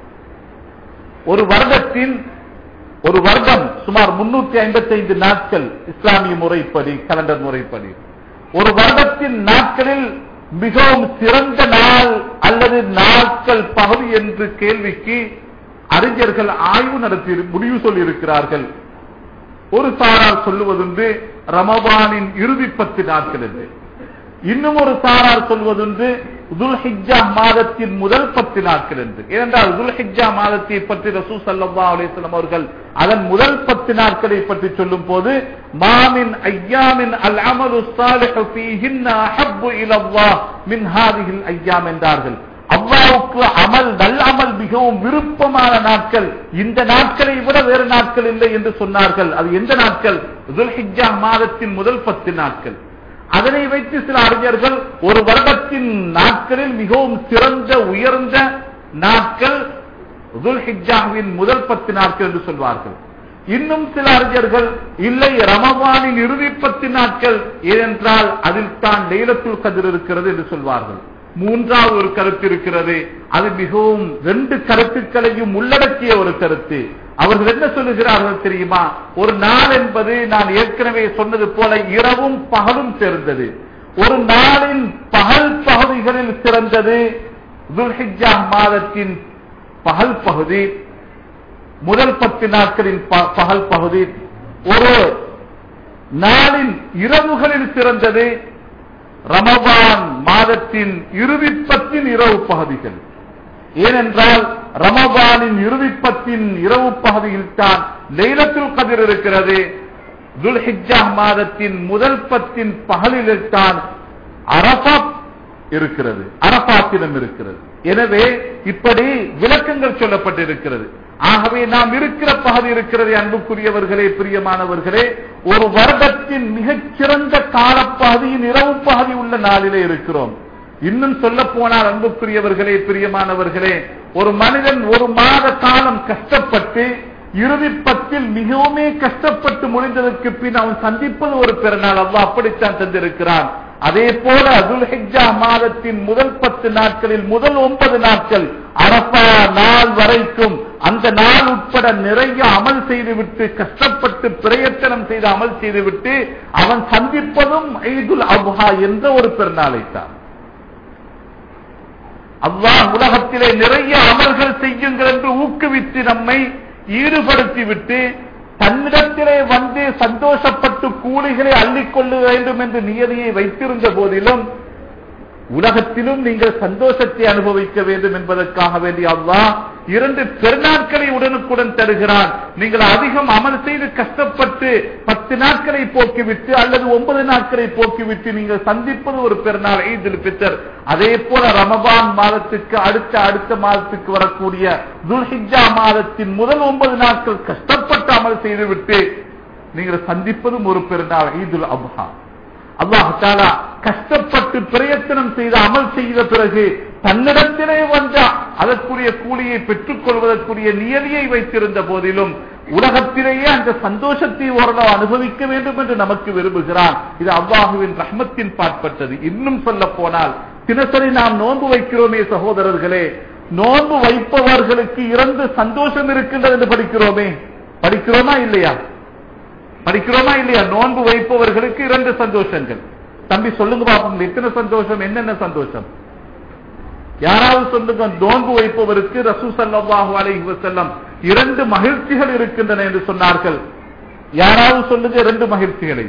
ஒரு வருடத்தின் ஒரு வருடம் சுமார் முன்னூத்தி ஐம்பத்தி ஐந்து நாட்கள் இஸ்லாமிய முறைப்படி கலண்டர் முறைப்படி ஒரு வருடத்தின் நாட்களில் மிகவும் சிறந்த நாள் அல்லது நாட்கள் பகுதி என்று கேள்விக்கு அறிஞர்கள் ஆய்வு நடத்தி முடிவு சொல்லி இருக்கிறார்கள் ஒரு சாரார் சொல்லுவதுண்டு ரமபானின் இறுதி பத்து நாட்கள் என்று இன்னும் ஒரு சாரார் சொல்வதுண்டு துல்ஹிஜ்ஜா மாதத்தின் முதல் பத்து நாட்கள் என்று ஏனென்றால் துல்ஹிஜ்ஜா மாதத்தை பற்றி ரசூ சல்லா அலிஸ்லாம் அவர்கள் அதன் முதல் பத்து நாட்களை பற்றி சொல்லும் போது மாமின் ஐயாமின் அல் அமலு சாலிஹு ஃபீஹின்ன அஹப்பு இலல்லாஹ் மின் ஹாதிஹில் ஐயாம் என்றார்கள் அல்லாவுக்கு அமல் நல்ல அமல் மிகவும் விருப்பமான நாட்கள் இந்த நாட்களை விட வேறு நாட்கள் இல்லை என்று சொன்னார்கள் அது எந்த நாட்கள் துல்ஹிஜ்ஜா மாதத்தின் முதல் பத்து நாட்கள் அதனை வைத்து சில அறிஞர்கள் ஒரு வருடத்தின் நாட்களில் மிகவும் சிறந்த உயர்ந்த நாட்கள் துல்ஹிஜாவின் முதல் பத்து நாட்கள் என்று சொல்வார்கள் இன்னும் சில அறிஞர்கள் இல்லை ரமபானின் இறுதி பத்து நாட்கள் ஏனென்றால் அதில் தான் லைலத்துல் கதிர் இருக்கிறது என்று சொல்வார்கள் மூன்றாவது ஒரு கருத்து இருக்கிறது அது மிகவும் ரெண்டு கருத்துக்களையும் உள்ளடக்கிய ஒரு கருத்து அவர்கள் என்ன சொல்லுகிறார்கள் தெரியுமா ஒரு நாள் என்பது நான் ஏற்கனவே சொன்னது போல இரவும் பகலும் சேர்ந்தது ஒரு நாளின் பகல் பகுதிகளில் சிறந்தது துல்ஹிஜா மாதத்தின் பகல் பகுதி முதல் பத்து நாட்களின் ப- பகல் பகுதி ஒரு நாளின் இரவுகளில் சிறந்தது ரமபான் மாதத்தின் இறுதிப்பத்தின் இரவு பகுதிகள் ஏனென்றால் ரமபானின் இறுதிப்பத்தின் இரவு பகுதியில் தான் லைலத்துல் கதிர் இருக்கிறது துல்ஹிஜ்ஜா மாதத்தின் முதல் பத்தின் பகலில் தான் அரபாத் இருக்கிறது அரபாத்தினம் இருக்கிறது எனவே இப்படி விளக்கங்கள் சொல்லப்பட்டிருக்கிறது ஆகவே நாம் இருக்கிற பகுதி இருக்கிறது அன்புக்குரியவர்களே பிரியமானவர்களே ஒரு வருடத்தின் மிகச்சிறந்த காலப்பகுதியின் இரவு பகுதி உள்ள நாளிலே இருக்கிறோம் இன்னும் சொல்ல போனால் அன்புக்குரியவர்களே பிரியமானவர்களே ஒரு மனிதன் ஒரு மாத காலம் கஷ்டப்பட்டு இறுதி பத்தில் மிகவுமே கஷ்டப்பட்டு முடிந்ததற்கு பின் அவன் சந்திப்பது ஒரு பிறநாள் அல்லாஹ் அப்படித்தான் தந்திருக்கிறான் அதே போல துல்ஹிஜ்ஜா மாதத்தின் முதல் பத்து நாட்களில் முதல் ஒன்பது நாட்கள் அரபா நாள் வரைக்கும் அந்த நாள் உட்பட நிறைய அமல் செய்துவிட்டு கஷ்டப்பட்டு பிரயத்தனம் செய்து அமல் செய்துவிட்டு அவன் சந்திப்பதும் ஈதுல் அப்ஹா என்ற ஒரு பெருநாளைத்தான் அல்லாஹ் உலகத்திலே நிறைய அமல்கள் செய்யுங்கள் என்று ஊக்குவித்து நம்மை ஈடுபடுத்தி விட்டு தன்னிடத்திலே வந்து சந்தோஷப்பட்டு கூலிகளை அள்ளிக்கொள்ள வேண்டும் என்று நியதியை வைத்திருந்த போதிலும் உலகத்திலும் நீங்கள் சந்தோஷத்தை அனுபவிக்க வேண்டும் என்பதற்காக வேண்டிய அல்லாஹ் இரண்டு பெருநாட்களை உடனுக்குடன் தருகிறான் நீங்கள் அதிகம் அமல் செய்து கஷ்டப்பட்டு பத்து நாட்களை போக்கிவிட்டு அல்லது ஒன்பது நாட்களை போக்கிவிட்டு நீங்கள் சந்திப்பது ஒரு பெருநாள் ஈதுல் பித்தர் அதே போல ரமபான் மாதத்துக்கு அடுத்த அடுத்த மாதத்துக்கு வரக்கூடிய துல்ஹிஜா மாதத்தின் முதல் ஒன்பது நாட்கள் கஷ்டப்பட்டு அமல் செய்துவிட்டு நீங்கள் சந்திப்பதும் ஒரு பெருநாள் ஈதுல் அப்ஹா அல்லாஹாலா கஷ்டப்பட்டு பிரயத்தனம் செய்து அமல் செய்த பிறகு தன்னிடத்திலே வந்த அதற்குரிய கூலியை பெற்றுக் கொள்வதற்குரிய நியதியை வைத்திருந்த போதிலும் உலகத்திலேயே அந்த சந்தோஷத்தை ஓரளவு அனுபவிக்க வேண்டும் என்று நமக்கு விரும்புகிறான் இது அல்லாஹுவின் ரஹ்மத்தின் பாற்பட்டது இன்னும் சொல்ல போனால் தினசரி நாம் நோன்பு வைக்கிறோமே சகோதரர்களே நோன்பு வைப்பவர்களுக்கு இரண்டு சந்தோஷம் இருக்கின்றது என்று படிக்கிறோமே படிக்கிறோமா இல்லையா படிக்கிறோமா இல்லையா நோன்பு வைப்பவர்களுக்கு இரண்டு சந்தோஷங்கள் தம்பி சொல்லுங்க பாப்போம் எத்தனை சந்தோஷம் என்னென்ன சந்தோஷம் யாராவது சொல்லுங்க நோன்பு வைப்பவருக்கு ரசூ சல்லாஹூ அலைஹி வஸல்லம் இரண்டு மகிழ்ச்சிகள் இருக்கின்றன என்று சொன்னார்கள் யாராவது சொல்லுங்க இரண்டு மகிழ்ச்சிகளை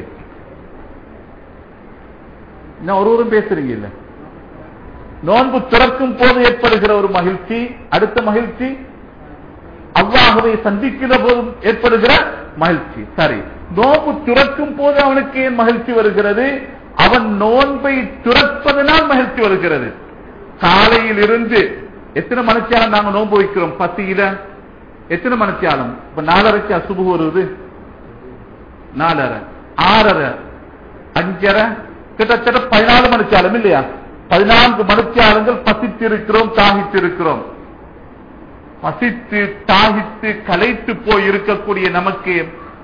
இன்னும் ஒருவரும் பேசுறீங்க இல்ல நோன்பு திறக்கும் போது ஏற்படுகிற ஒரு மகிழ்ச்சி அடுத்த மகிழ்ச்சி அல்லாஹுவை சந்திக்கிற போதும் ஏற்படுகிற மகிழ்ச்சி சரி நோன்பு துறக்கும் போது அவனுக்கு ஏன் மகிழ்ச்சி வருகிறது அவன் நோன்பை துறப்பதனால் மகிழ்ச்சி வருகிறது காலையில் இருந்து எத்தனை மணித்தியாலம் நாங்க நோன்பு வைக்கிறோம் பத்தியில எத்தனை மணித்தியாலம் இப்ப நாலரைக்கு அசுபு வருவது நாலரை ஆறரை அஞ்சரை கிட்டத்தட்ட பதினாலு மணித்தியாலம் இல்லையா பதினான்கு மணித்தியாலங்கள் பசித்திருக்கிறோம் தாகித்திருக்கிறோம் பசித்து தாகித்து கலைத்து போய் இருக்கக்கூடிய நமக்கு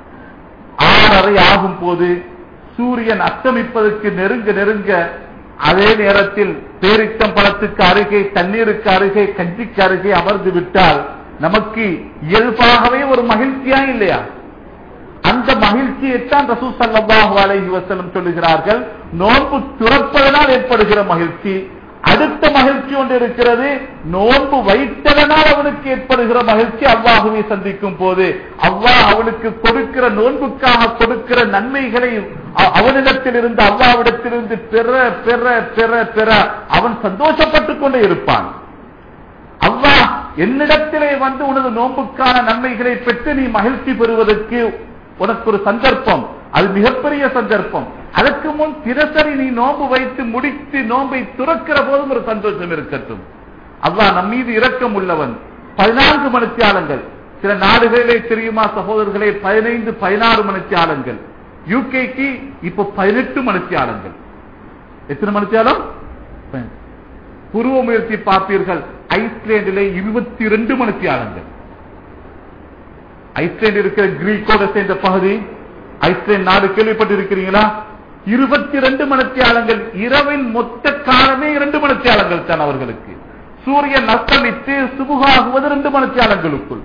ஆறரை ஆகும் போது சூரியன் அஸ்தமிப்பதற்கு நெருங்க நெருங்க அதே நேரத்தில் பேரித்தம் பழத்துக்கு அருகே தண்ணீருக்கு அருகே கஞ்சிக்கு அருகே அமர்ந்து விட்டால் நமக்கு இயல்பாகவே ஒரு மகிழ்ச்சியா இல்லையா அந்த மகிழ்ச்சியைத்தான் ரசூ சல்லாஹு அலைஹி வஸல்லம் சொல்லுகிறார்கள் நோன்பு துறப்பதனால் ஏற்படுகிற மகிழ்ச்சி அடுத்த மகிழ்ச்சி ஒன்று இருக்கிறது நோன்பு வைத்ததனால் அவனுக்கு ஏற்படுகிற மகிழ்ச்சி அல்லாஹுவை சந்திக்கும் போது அல்லாஹ் அவனுக்கு கொடுக்கிற நோன்புக்காக கொடுக்கிற நன்மைகளை அ- அவனிடத்தில் இருந்து அல்லாவிடத்திலிருந்து பெற பெற பெற பெற அவன் சந்தோஷப்பட்டுக் கொண்டே இருப்பான் அல்லாஹ் என்னிடத்திலே வந்து உனது நோன்புக்கான நன்மைகளை பெற்று நீ மகிழ்ச்சி பெறுவதற்கு உனக்கு ஒரு சந்தர்ப்பம் அது மிகப்பெரிய சந்தர்ப்பம் அதற்கு முன் தினசரி நீ நோன்பு வைத்து முடித்து நோன்பை துறக்கிற போதும் ஒரு சந்தோஷம் இருக்கட்டும் அல்லாஹ் நம் மீது இரக்கம் உள்ளவன் பதினான்கு மணித்தியாலங்கள் சில நாடுகளிலே தெரியுமா சகோதரர்களே பதினைந்து பதினாறு மணித்தியாலங்கள் யூகேக்கு இப்ப பதினெட்டு மணித்தியாலங்கள் எத்தனை மணித்தியாலம் புருவ முயற்சி பார்ப்பீர்கள் ஐஸ்லேண்டிலே இருபத்தி இரண்டு மணித்தியாலங்கள் ஐஸ்லேண்ட் இருக்கிற கிரீக்கோட சேர்ந்த பகுதி ஐஸ்லேண்ட் நாடு கேள்விப்பட்டிருக்கிறீங்களா இருபத்தி இரண்டு மணித்தியாலங்கள் இரவின் மொத்த காலமே இரண்டு மணித்தியாலங்கள் தான் அவர்களுக்கு சூரியன் அஸ்தமித்து சுபுகாகுவது இரண்டு மணித்தியாலங்களுக்குள்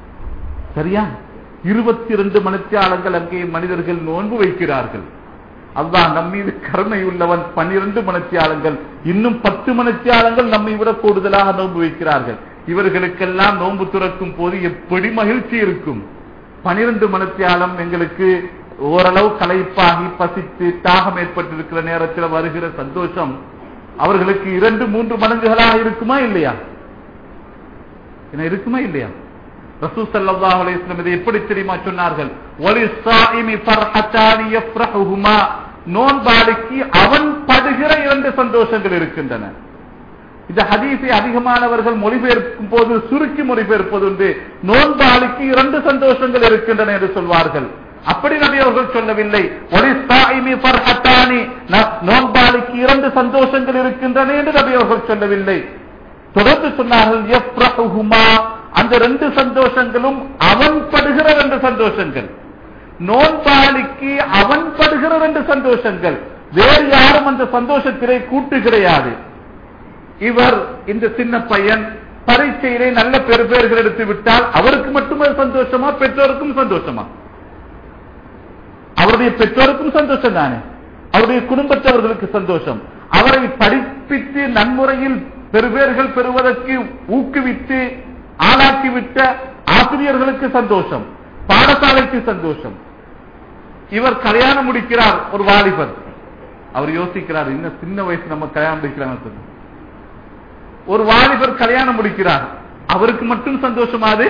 சரியா இருபத்தி இரண்டு மணித்தியாலங்கள் அங்கே மனிதர்கள் நோன்பு வைக்கிறார்கள் அல்லாஹ் நம் மீது கருணை உள்ளவன் பன்னிரண்டு மனத்தியாளங்கள் இன்னும் பத்து மனத்தியாளங்கள் நம்மை விட கூடுதலாக நோன்பு வைக்கிறார்கள் இவர்களுக்கெல்லாம் நோன்பு துறக்கும் போது எப்படி மகிழ்ச்சி இருக்கும் பனிரெண்டு மனத்தியாலம் எங்களுக்கு ஓரளவு களைப்பாகி பசித்து தாகம் ஏற்பட்டிருக்கிற நேரத்தில் வருகிற சந்தோஷம் அவர்களுக்கு இரண்டு மூன்று மடங்குகளாக இருக்குமா இல்லையா என்ன இருக்குமா இல்லையா ரசூ ஸல்லல்லாஹு அலைஹி வஸல்லம் இதை எப்படி தெரியுமா சொன்னார்கள் வலிஸ்ஸாயிமி ஃபர்ஹத்தானி யஃப்ரஹுமா நோன்பாளிக்கு அவன் படுகிற இரண்டு சந்தோஷங்கள் இருக்கின்றன இந்த ஹதீஸை அதிகமானவர்கள் மொழிபெயர்க்கும் போது சுருக்கி மொழிபெயர்ப்பது உண்டு நோன்பாளிக்கு இரண்டு சந்தோஷங்கள் இருக்கின்றன என்று சொல்வார்கள் அப்படி நபி அவர்கள் சொல்லவில்லை ஒலிஸ்தாயிமி ஃபர்ஹத்தானி நோன்பாளிக்கு இரண்டு சந்தோஷங்கள் இருக்கின்றன என்று நபி அவர்கள் சொல்லவில்லை தொடர்ந்து சொன்னார்கள் யஃப்ரஹுமா அந்த ரெண்டு சந்தோஷங்களும் அவன் படுகிற ரெண்டு சந்தோஷங்கள் நோன்பாளிக்கு அவன் படுகிற ரெண்டு சந்தோஷங்கள் வேறு யாரும் அந்த சந்தோஷத்திலே கூட்டு கிடையாது இவர் இந்த சின்ன பையன் பரீட்சையிலே நல்ல பெரு பேர்கள் எடுத்து விட்டால் அவருக்கு மட்டுமே சந்தோஷமா பெற்றோருக்கும் சந்தோஷமா அவருடைய பெற்றோருக்கும் சந்தோஷம் தானே அவருடைய குடும்பத்தவர்களுக்கு சந்தோஷம் அவரை படிப்பித்து நன்முறையில் பெருபேர்கள் பெறுவதற்கு ஊக்குவித்து ஆளாக்கிவிட்ட ஆசிரியர்களுக்கு சந்தோஷம் பாடசாலைக்கு சந்தோஷம் இவர் கல்யாணம் முடிக்கிறார் ஒரு வாலிபர் அவர் யோசிக்கிறார் இன்னும் சின்ன வயசு நம்ம கல்யாணம் முடிக்கிறாங்க சொல்லி ஒரு வாலிபர் கல்யாணம் முடிக்கிறார் அவருக்கு மட்டும் சந்தோஷமா அது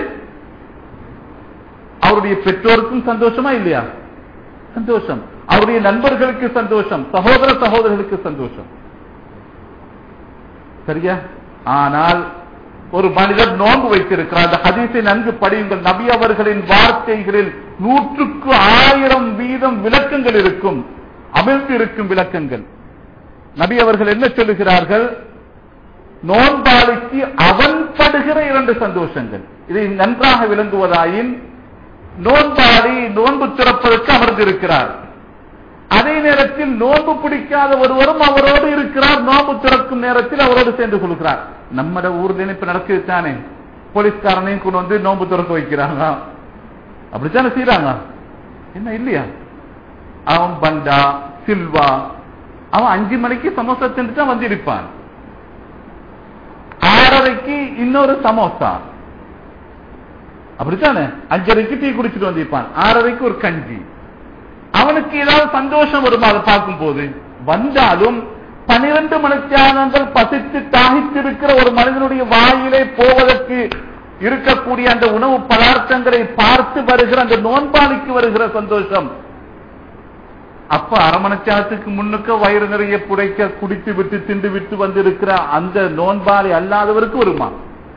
அவருடைய பெற்றோருக்கும் சந்தோஷமா இல்லையா சந்தோஷம் அவருடைய நண்பர்களுக்கு சந்தோஷம் சகோதர சகோதரர்களுக்கு சந்தோஷம் சரியா ஆனால் ஒரு மனிதர் நோன்பு வைத்திருக்கிறார் அந்த ஹதீஸை நன்கு படியுங்கள் நபி அவர்களின் வார்த்தைகளில் நூற்றுக்கு ஆயிரம் வீதம் விளக்கங்கள் இருக்கும் அமிழ்ந்து இருக்கும் விளக்கங்கள் நபி அவர்கள் என்ன சொல்லுகிறார்கள் நோன்பாளிக்கு அவன் படுகிற இரண்டு சந்தோஷங்கள் இதை நன்றாக விளங்குவதாயின் நோன்பாளி நோன்பு திறப்பதற்கு அமர்ந்திருக்கிறார் அதே நேரத்தில் நோன்பு பிடிக்காத ஒருவரும் அவரோடு இருக்கிறார் நோன்பு திறக்கும் நேரத்தில் அவரோடு சேர்ந்து கொள்கிறார் நம்மட ஊர் நினைப்பு நடக்குது தானே போலீஸ்காரனையும் கொண்டு வந்து நோன்பு திறக்க வைக்கிறாங்க அப்படித்தானே செய்யறாங்க என்ன இல்லையா அவன் பண்டா சில்வா அவன் அஞ்சு மணிக்கு சமோசா தின்ட்டு தான் வந்து இருப்பான் ஆறரைக்கு இன்னொரு சமோசா அப்படித்தானே அஞ்சரைக்கு டீ குடிச்சிட்டு வந்திருப்பான் ஆறரைக்கு ஒரு கஞ்சி அவனுக்கு ஏதாவது சந்தோஷம் வருமா அதை பார்க்கும் போது வந்தாலும் பனிரெண்டு மணித்தியானங்கள் பசித்து தாகித்திருக்கிற ஒரு மனிதனுடைய வாயிலே போவதற்கு இருக்கக்கூடிய அந்த உணவு பதார்த்தங்களை பார்த்து வருகிற அந்த நோன்பாளிக்கு வருகிற சந்தோஷம் அப்ப அரமணச்சாத்துக்கு முன்னுக்க வயிறு நிறைய புடைக்க குடித்து விட்டு திண்டு விட்டு வந்திருக்கிற அந்த நோன்பாளி அல்லாதவருக்கு வருமா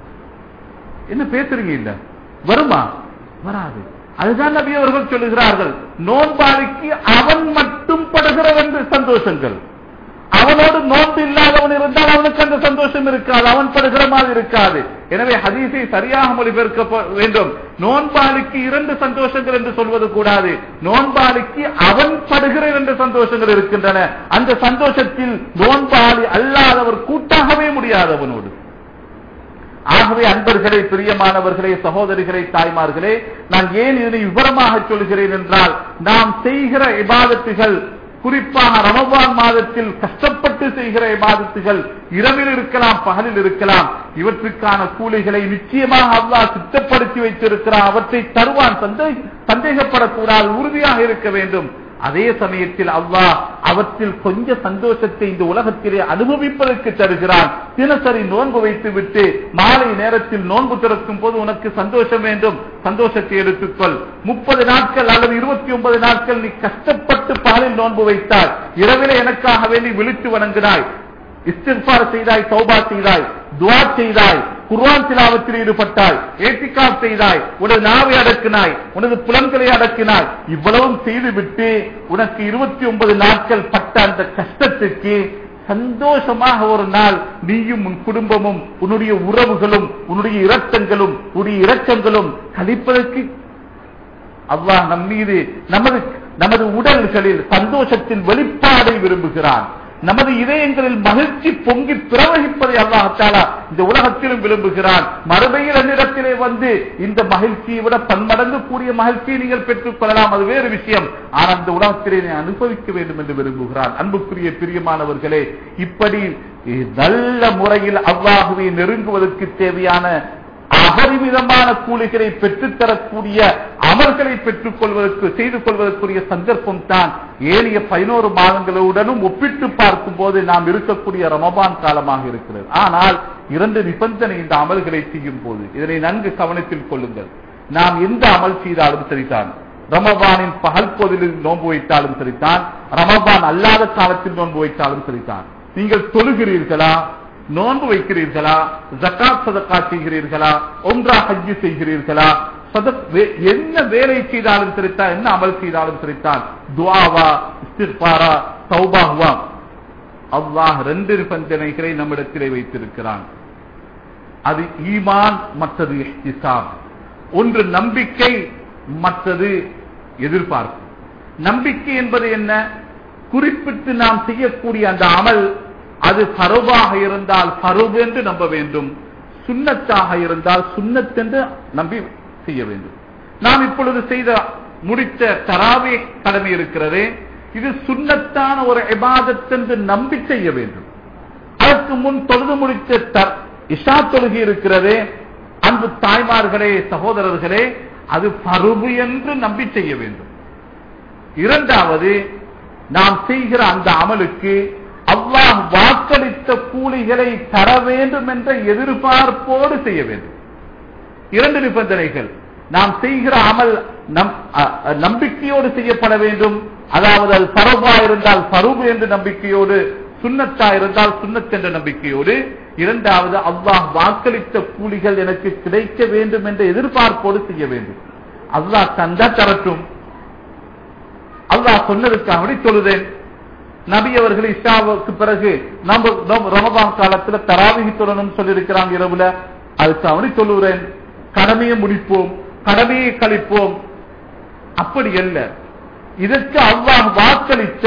என்ன பேசுறீங்க இல்ல வருமா வராது அதுதான் நபி அவர்கள் சொல்லுகிறார்கள் நோன்பாளிக்கு அவன் மட்டும் படுகிற ரெண்டு சந்தோஷங்கள் அவனோடு நோன்பு இல்லாதவன் இருந்தால் அவனுக்கு அந்த சந்தோஷம் இருக்காது அவன் படுகிற மாதிரி இருக்காது எனவே ஹதீஸை சரியாக மொழிபெயர்க்க வேண்டும் நோன்பாளிக்கு இரண்டு சந்தோஷங்கள் என்று சொல்வது கூடாது நோன்பாளிக்கு அவன் படுகிற இரண்டு சந்தோஷங்கள் இருக்கின்றன அந்த சந்தோஷத்தில் நோன்பாளி அல்லாதவர் கூட்டாகவே முடியாதவனோடு ஆகவே அன்பர்களே பிரியமானவர்களே சகோதரிகளே தாய்மார்களே நான் ஏன் இதனை விவரமாக சொல்கிறேன் என்றால் நாம் செய்கிற இபாதத்துகள் குறிப்பாக ரமபான் மாதத்தில் கஷ்டப்பட்டு செய்கிற இபாதத்துகள் இரவில் இருக்கலாம் பகலில் இருக்கலாம் இவற்றுக்கான கூலிகளை நிச்சயமாக அல்லாஹ் சித்தப்படுத்தி வைத்திருக்கிறார் அவற்றை தருவான் சந்தேகப்படக்கூடாது உறுதியாக இருக்க வேண்டும் அதே சமயத்தில் அல்லாஹ் அவற்றில் கொஞ்ச சந்தோஷத்தை இந்த உலகத்திலே அனுபவிப்பதற்கு தருகிறான் தினசரி நோன்பு வைத்து விட்டு மாலை நேரத்தில் நோன்பு திறக்கும் போது உனக்கு சந்தோஷம் வேண்டும் சந்தோஷத்தை எடுத்துக்கொள் முப்பது நாட்கள் அல்லது இருபத்தி ஒன்பது நாட்கள் நீ கஷ்டப்பட்டு பாலில் நோன்பு வைத்தாய் இரவிலே எனக்காக வேண்டி விழித்து வணங்கினாய் இஸ்திஃபார் செய்தாய் தௌபா செய்தாய் துவா செய்தாய் குர்ஆன் திலாவத்தில் ஈடுபட்டாய் ஏத்திகாப் செய்தாய் உனது நாவை அடக்கினாய் உனது புலன்களை அடக்கினாய் இவ்வளவும் செய்துவிட்டு உனக்கு இருபத்தி ஒன்பது நாட்கள் பட்ட அந்த கஷ்டத்துக்கு சந்தோஷமாக ஒரு நாள் நீயும் உன் குடும்பமும் உன்னுடைய உறவுகளும் உன்னுடைய இரத்தங்களும் உன்னுடைய இரக்கங்களும் கழிப்பதற்கு அல்லாஹ் நம் மீது நமது நமது உடல்களில் சந்தோஷத்தின் வெளிப்பாடை விரும்புகிறான் நமது இதயங்களில் மகிழ்ச்சி பொங்கி பிரவகிப்பதை அல்லாஹாலா இந்த உலகத்திலும் விரும்புகிறான் மறுமையில் என்னிடத்திலே வந்து இந்த மகிழ்ச்சியை விட பன்மடங்கு கூடிய மகிழ்ச்சியை நீங்கள் பெற்றுக் கொள்ளலாம் அது வேறு விஷயம் ஆனால் இந்த உலகத்திலே நீ அனுபவிக்க வேண்டும் என்று விரும்புகிறான் அன்புக்குரிய பிரியமானவர்களே இப்படி நல்ல முறையில் அல்லாஹுவை நெருங்குவதற்கு தேவையான அபரிமிதமான கூலிகளை பெற்றுத்தரக்கூடிய அமல்களை பெற்றுக் கொள்வதற்கு செய்து கொள்வதற்குரிய சந்தர்ப்பம் தான் ஏனைய பதினோரு மாதங்களுடனும் ஒப்பிட்டு பார்க்கும் போது நாம் இருக்கக்கூடிய ரமபான் காலமாக இருக்கிறது ஆனால் இரண்டு நிபந்தனை இந்த அமல்களை செய்யும் போது இதனை நன்கு கவனத்தில் கொள்ளுங்கள் நாம் எந்த அமல் செய்தாலும் சரிதான் ரமபானின் பகல் பொழுதில் நோன்பு வைத்தாலும் சரிதான் ரமபான் அல்லாத காலத்தில் நோன்பு வைத்தாலும் சரிதான் நீங்கள் தொழுகிறீர்களா நோன்பு வைக்கிறீர்களா ஜக்காத் சதக்கா செய்கிறீர்களா ஒன்றா ஹஜ்ஜு செய்கிறீர்களா என்ன வேலை செய்தாலும் சரித்தான் என்ன அமல் செய்தாலும் சரித்தான் துவாவா இஸ்திர்பாரா சௌபாகுவா அல்லாஹ் ரெண்டு நிபந்தனைகளை நம்மிடத்திலே வைத்திருக்கிறான் அது ஈமான் மற்றது இஹ்திசாம் ஒன்று நம்பிக்கை மற்றது எதிர்பார்ப்பு நம்பிக்கை என்பது என்ன குறிப்பிட்டு நாம் செய்யக்கூடிய அந்த அமல் அது பருவாக இருந்தால் பருவு என்று நம்ப வேண்டும் சுண்ணத்தாக இருந்தால் சுண்ணத் என்று நம்பி செய்ய வேண்டும் நாம் இப்பொழுது செய்த முடித்த தராவே கடமை இருக்கிறதே இது சுண்ணத்தான ஒரு இபாதத் என்று நம்பி செய்ய வேண்டும் அதற்கு முன் தொழுது முடித்த இஷா தொழுகை இருக்கிறதே அன்பு தாய்மார்களே சகோதரர்களே அது பருவு என்று நம்பி செய்ய வேண்டும் இரண்டாவது நாம் செய்கிற அந்த அமலுக்கு அல்லாஹ் வாக்களித்த கூலிகளை தர வேண்டும் என்ற எதிர்பார்ப்போடு செய்ய வேண்டும் இரண்டு நிபந்தனைகள் நாம் செய்கிற அமல் நம்பிக்கையோடு செய்யப்பட வேண்டும் அதாவது அது பரவா இருந்தால் பருவு என்ற நம்பிக்கையோடு சுண்ணத்தா இருந்தால் சுண்ணத் என்ற நம்பிக்கையோடு இரண்டாவது அல்லாஹ் வாக்களித்த கூலிகள் எனக்கு கிடைக்க வேண்டும் என்ற எதிர்பார்ப்போடு செய்ய வேண்டும் அல்லாஹ் தந்தா தரட்டும் அல்லாஹ் சொன்னதுக்காக சொல்லுதேன் நபி அவர்கள் இஷாவுக்கு பிறகு நம்ம ரமபான் காலத்துல தராவிகி சொல்லணும் சொல்லியிருக்கிறாங்க இரவுல அதுக்கு அவனை சொல்லுகிறேன் கடமையை முடிப்போம் கடமையை கழிப்போம் அப்படி அல்ல இதற்கு அல்லாஹ் வாக்களித்த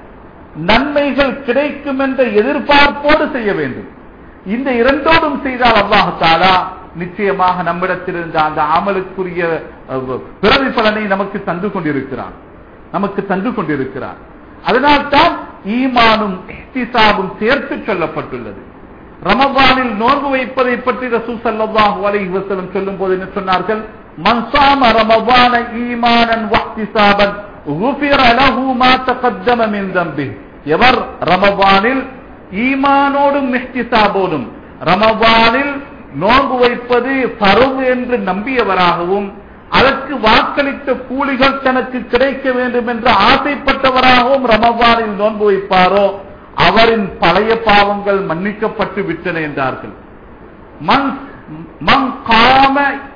நன்மைகள் கிடைக்கும் என்ற எதிர்பார்ப்போடு செய்ய வேண்டும் இந்த இரண்டோடும் செய்தால் அல்லாஹாலா நிச்சயமாக நம்மிடத்தில் இருந்த அந்த அமலுக்குரிய பிறவி பலனை நமக்கு தந்து கொண்டிருக்கிறான் நமக்கு தந்து கொண்டிருக்கிறான் அதனால்தான் ஈமானும் இஹ்திசாபும் சேர்த்து சொல்லப்பட்டுள்ளது ரமபானில் நோன்பு வைப்பதை பற்றி ரசூ சல்லாஹூ அலைஹி வஸல்லம் சொல்லும் போது என்ன சொன்னார்கள் மன்சாம ரமபான ஈமானன் வஹ்திசாபன் غفر له ما تقدم من ذنبه எவர் ரமபானில் ஈமானோடும் இஹ்திசாபோடும் ரமபானில் நோன்பு வைப்பது பருவு என்று நம்பியவராகவும் அதற்கு வாக்களித்த கூலிகள் தனக்கு கிடைக்க வேண்டும் என்று ஆசைப்பட்டவராகவும் ரமபானில் நோன்பு வைப்பாரோ அவரின் பழைய பாவங்கள் மன்னிக்கப்பட்டு விட்டன என்றார்கள் மன் மன் காம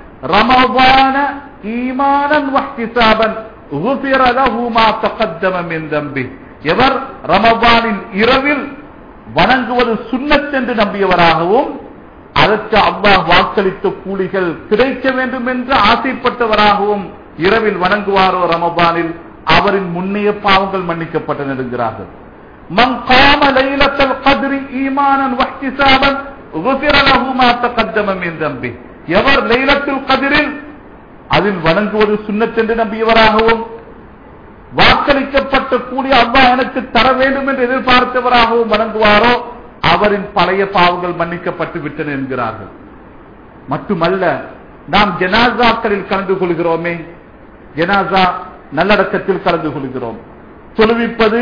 ரமபான ஈமானன் வஹ்திசாபன் غفر له ما تقدم من ذنبه எவர் ரமபானின் இரவில் வணங்குவது சுன்னத் என்று நம்பியவராகவும் அதற்கு அல்லாஹ் வாக்களித்த கூலிகள் கிடைக்க வேண்டும் என்று ஆசைப்பட்டவராகவும் இரவில் வணங்குவாரோ ரமபானில் அவரின் முன்னைய பாவங்கள் மன்னிக்கப்பட்டன என்கிறார்கள் மன் காம லைலத்தல் கத்ரி ஈமானன் வஹ்திசாபன் غفر له ما تقدم من ذنبه எவர் லைலத்துல் கதிரில் அதில் வணங்குவது சுன்னத் என்று நம்பியவராகவும் வாக்களிக்கப்பட்ட கூடிய அல்லாஹ் எனக்கு தர வேண்டும் என்று எதிர்பார்த்தவராகவும் வணங்குவாரோ அவரின் பழைய பாவங்கள் மன்னிக்கப்பட்டு விட்டன என்கிறார்கள் மட்டுமல்ல நாம் ஜனாசாக்களில் கலந்து கொள்கிறோமே ஜனாசா நல்லடக்கத்தில் கலந்து கொள்கிறோம் தொழுவிப்பது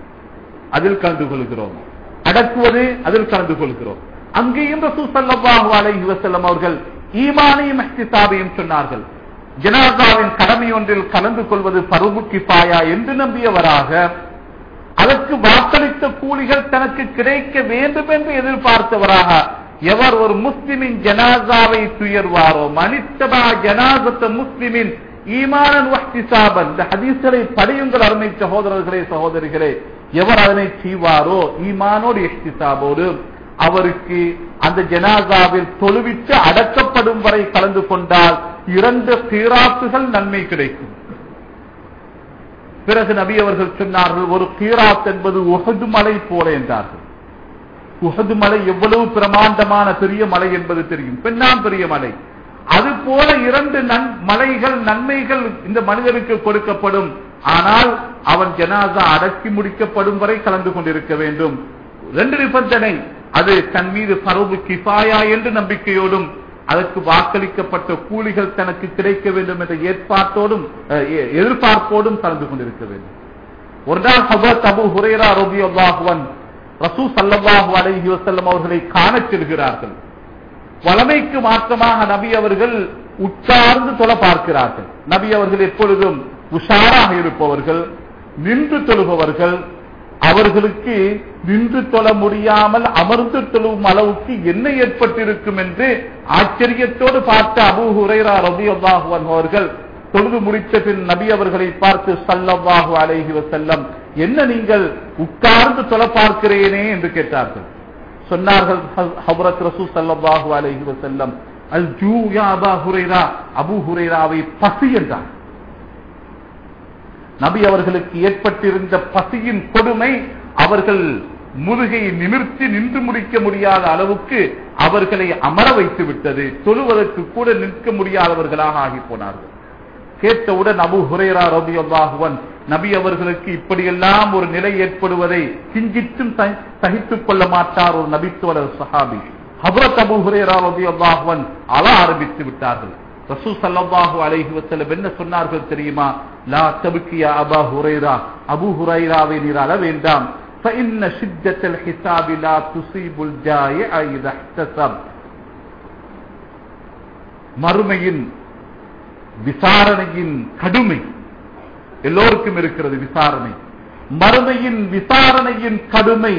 அதில் கலந்து கொள்கிறோம் அடக்குவது அதில் கலந்து கொள்கிறோம் அங்கேயும் ரசூ சல்லாஹூ அலைஹி வஸல்லம் அவர்கள் ஈமானையும் இஹ்திசாபையும் சொன்னார்கள் ஜனாசாவின் கடமை ஒன்றில் கலந்து கொள்வது பருவு கிஃபாயா என்று நம்பியவராக அதற்கு வாக்களித்த கூலிகள் தனக்கு கிடைக்க வேண்டும் என்று எதிர்பார்த்தவராக எவர் ஒரு முஸ்லிமின் ஜனாசாவை துயர்வாரோ மனித்தபா ஜனாசத்த முஸ்லிமின் ஈமானன் வஹ்திசாபன் இந்த ஹதீஸ்களை படியுங்கள் அருமை சகோதரர்களே சகோதரிகளே எவர் அதனை செய்வாரோ ஈமானோடு இஹ்திசாபோடு அவருக்கு அந்த ஜனாசாவில் தொழுவித்து அடக்கப்படும் வரை கலந்து கொண்டால் இரண்டு சீராத்துகள் நன்மை கிடைக்கும் பிறகு நபி அவர்கள் சொன்னார்கள் ஒரு கீராத் என்பது உகது மலை போல என்றார்கள் உகது மலை எவ்வளவு பிரமாண்டமான பெரிய மலை என்பது தெரியும் பெண்ணாம் பெரிய மலை அது போல இரண்டு நன் மலைகள் நன்மைகள் இந்த மனிதனுக்கு கொடுக்கப்படும் ஆனால் அவன் ஜனாசா அடக்கி முடிக்கப்படும் வரை கலந்து கொண்டிருக்க வேண்டும் ரெண்டு நிபந்தனை அது தன் மீது பரவு கிஃபாயா என்று நம்பிக்கையோடும் அதற்கு வாக்களிக்கப்பட்ட கூலிகள் தனக்கு கிடைக்க வேண்டும் என்ற ஏற்பாட்டோடும் அஹ், எ- எதிர்பார்ப்போடும் கலந்து கொண்டிருக்க வேண்டும் ஒரு நாள் ஹபத் அபு ஹுரேரா ரபி அல்லாஹுவன் ரசூ சல்லல்லாஹு அலைஹி வஸல்லம் அவர்களை காணச் செல்கிறார்கள் வளமைக்கு மாற்றமாக நபி அவர்கள் உட்கார்ந்து தொலை பார்க்கிறார்கள் நபி அவர்கள் எப்பொழுதும் உஷாராக இருப்பவர்கள் நின்று தொழுபவர்கள் அவர்களுக்கு நின்று தொழ முடியாமல் அமர்ந்து தொழுவும் அளவுக்கு என்ன ஏற்பட்டிருக்கும் என்று ஆச்சரியத்தோடு பார்த்த அபூ ஹுரைரா ரலியல்லாஹு அன்ஹு அவர்கள் தொழுது முடித்த பின் நபி அவர்களை பார்த்து ஸல்லல்லாஹு அலைஹி வஸல்லம் என்ன நீங்கள் உட்கார்ந்து தொழ பார்க்கிறேனே என்று கேட்டார்கள் சொன்னார்கள் ஹ- ஹபரத் ரசூல் ஸல்லல்லாஹு அலைஹி வஸல்லம் அல் ஜூ யா அபா ஹுரைரா அபூ ஹுரைராவை பசி என்றார் நபி அவர்களுக்கு ஏற்பட்டிருந்த பசியின் கொடுமை அவர்கள் முதுகை நிமிர்த்தி நின்று முடிக்க முடியாத அளவுக்கு அவர்களை அமர வைத்து விட்டது தொழுவதற்கு கூட நிற்க முடியாதவர்களாக ஆகி போனார்கள் கேட்டவுடன் அபு ஹுரேரா ரபி அல்லாஹுவன் நபி அவர்களுக்கு இப்படியெல்லாம் ஒரு நிலை ஏற்படுவதை கிஞ்சித்தும் சகி- சகித்துக் கொள்ள மாட்டார் ஒரு நபித்துவலர் சஹாபி ஹபரத் அபு ஹுரேரா ரபி அல்லாஹுவன் அழ ஆரம்பித்து விட்டார்கள் ரசூ சல்லல்லாஹு அலைஹி வஸல்லம் என்ன சொன்னார்கள் தெரியுமா லா தபுக்கியா அபா ஹுரைரா அபு ஹுரைராவை நீர் அழ வேண்டாம் فإن شدة الحساب لا تصيب الجائع إذا احتسب மறுமையின் விசாரணையின் கடுமை எல்லோருக்கும் இருக்கிறது விசாரணை மறுமையின் விசாரணையின் கடுமை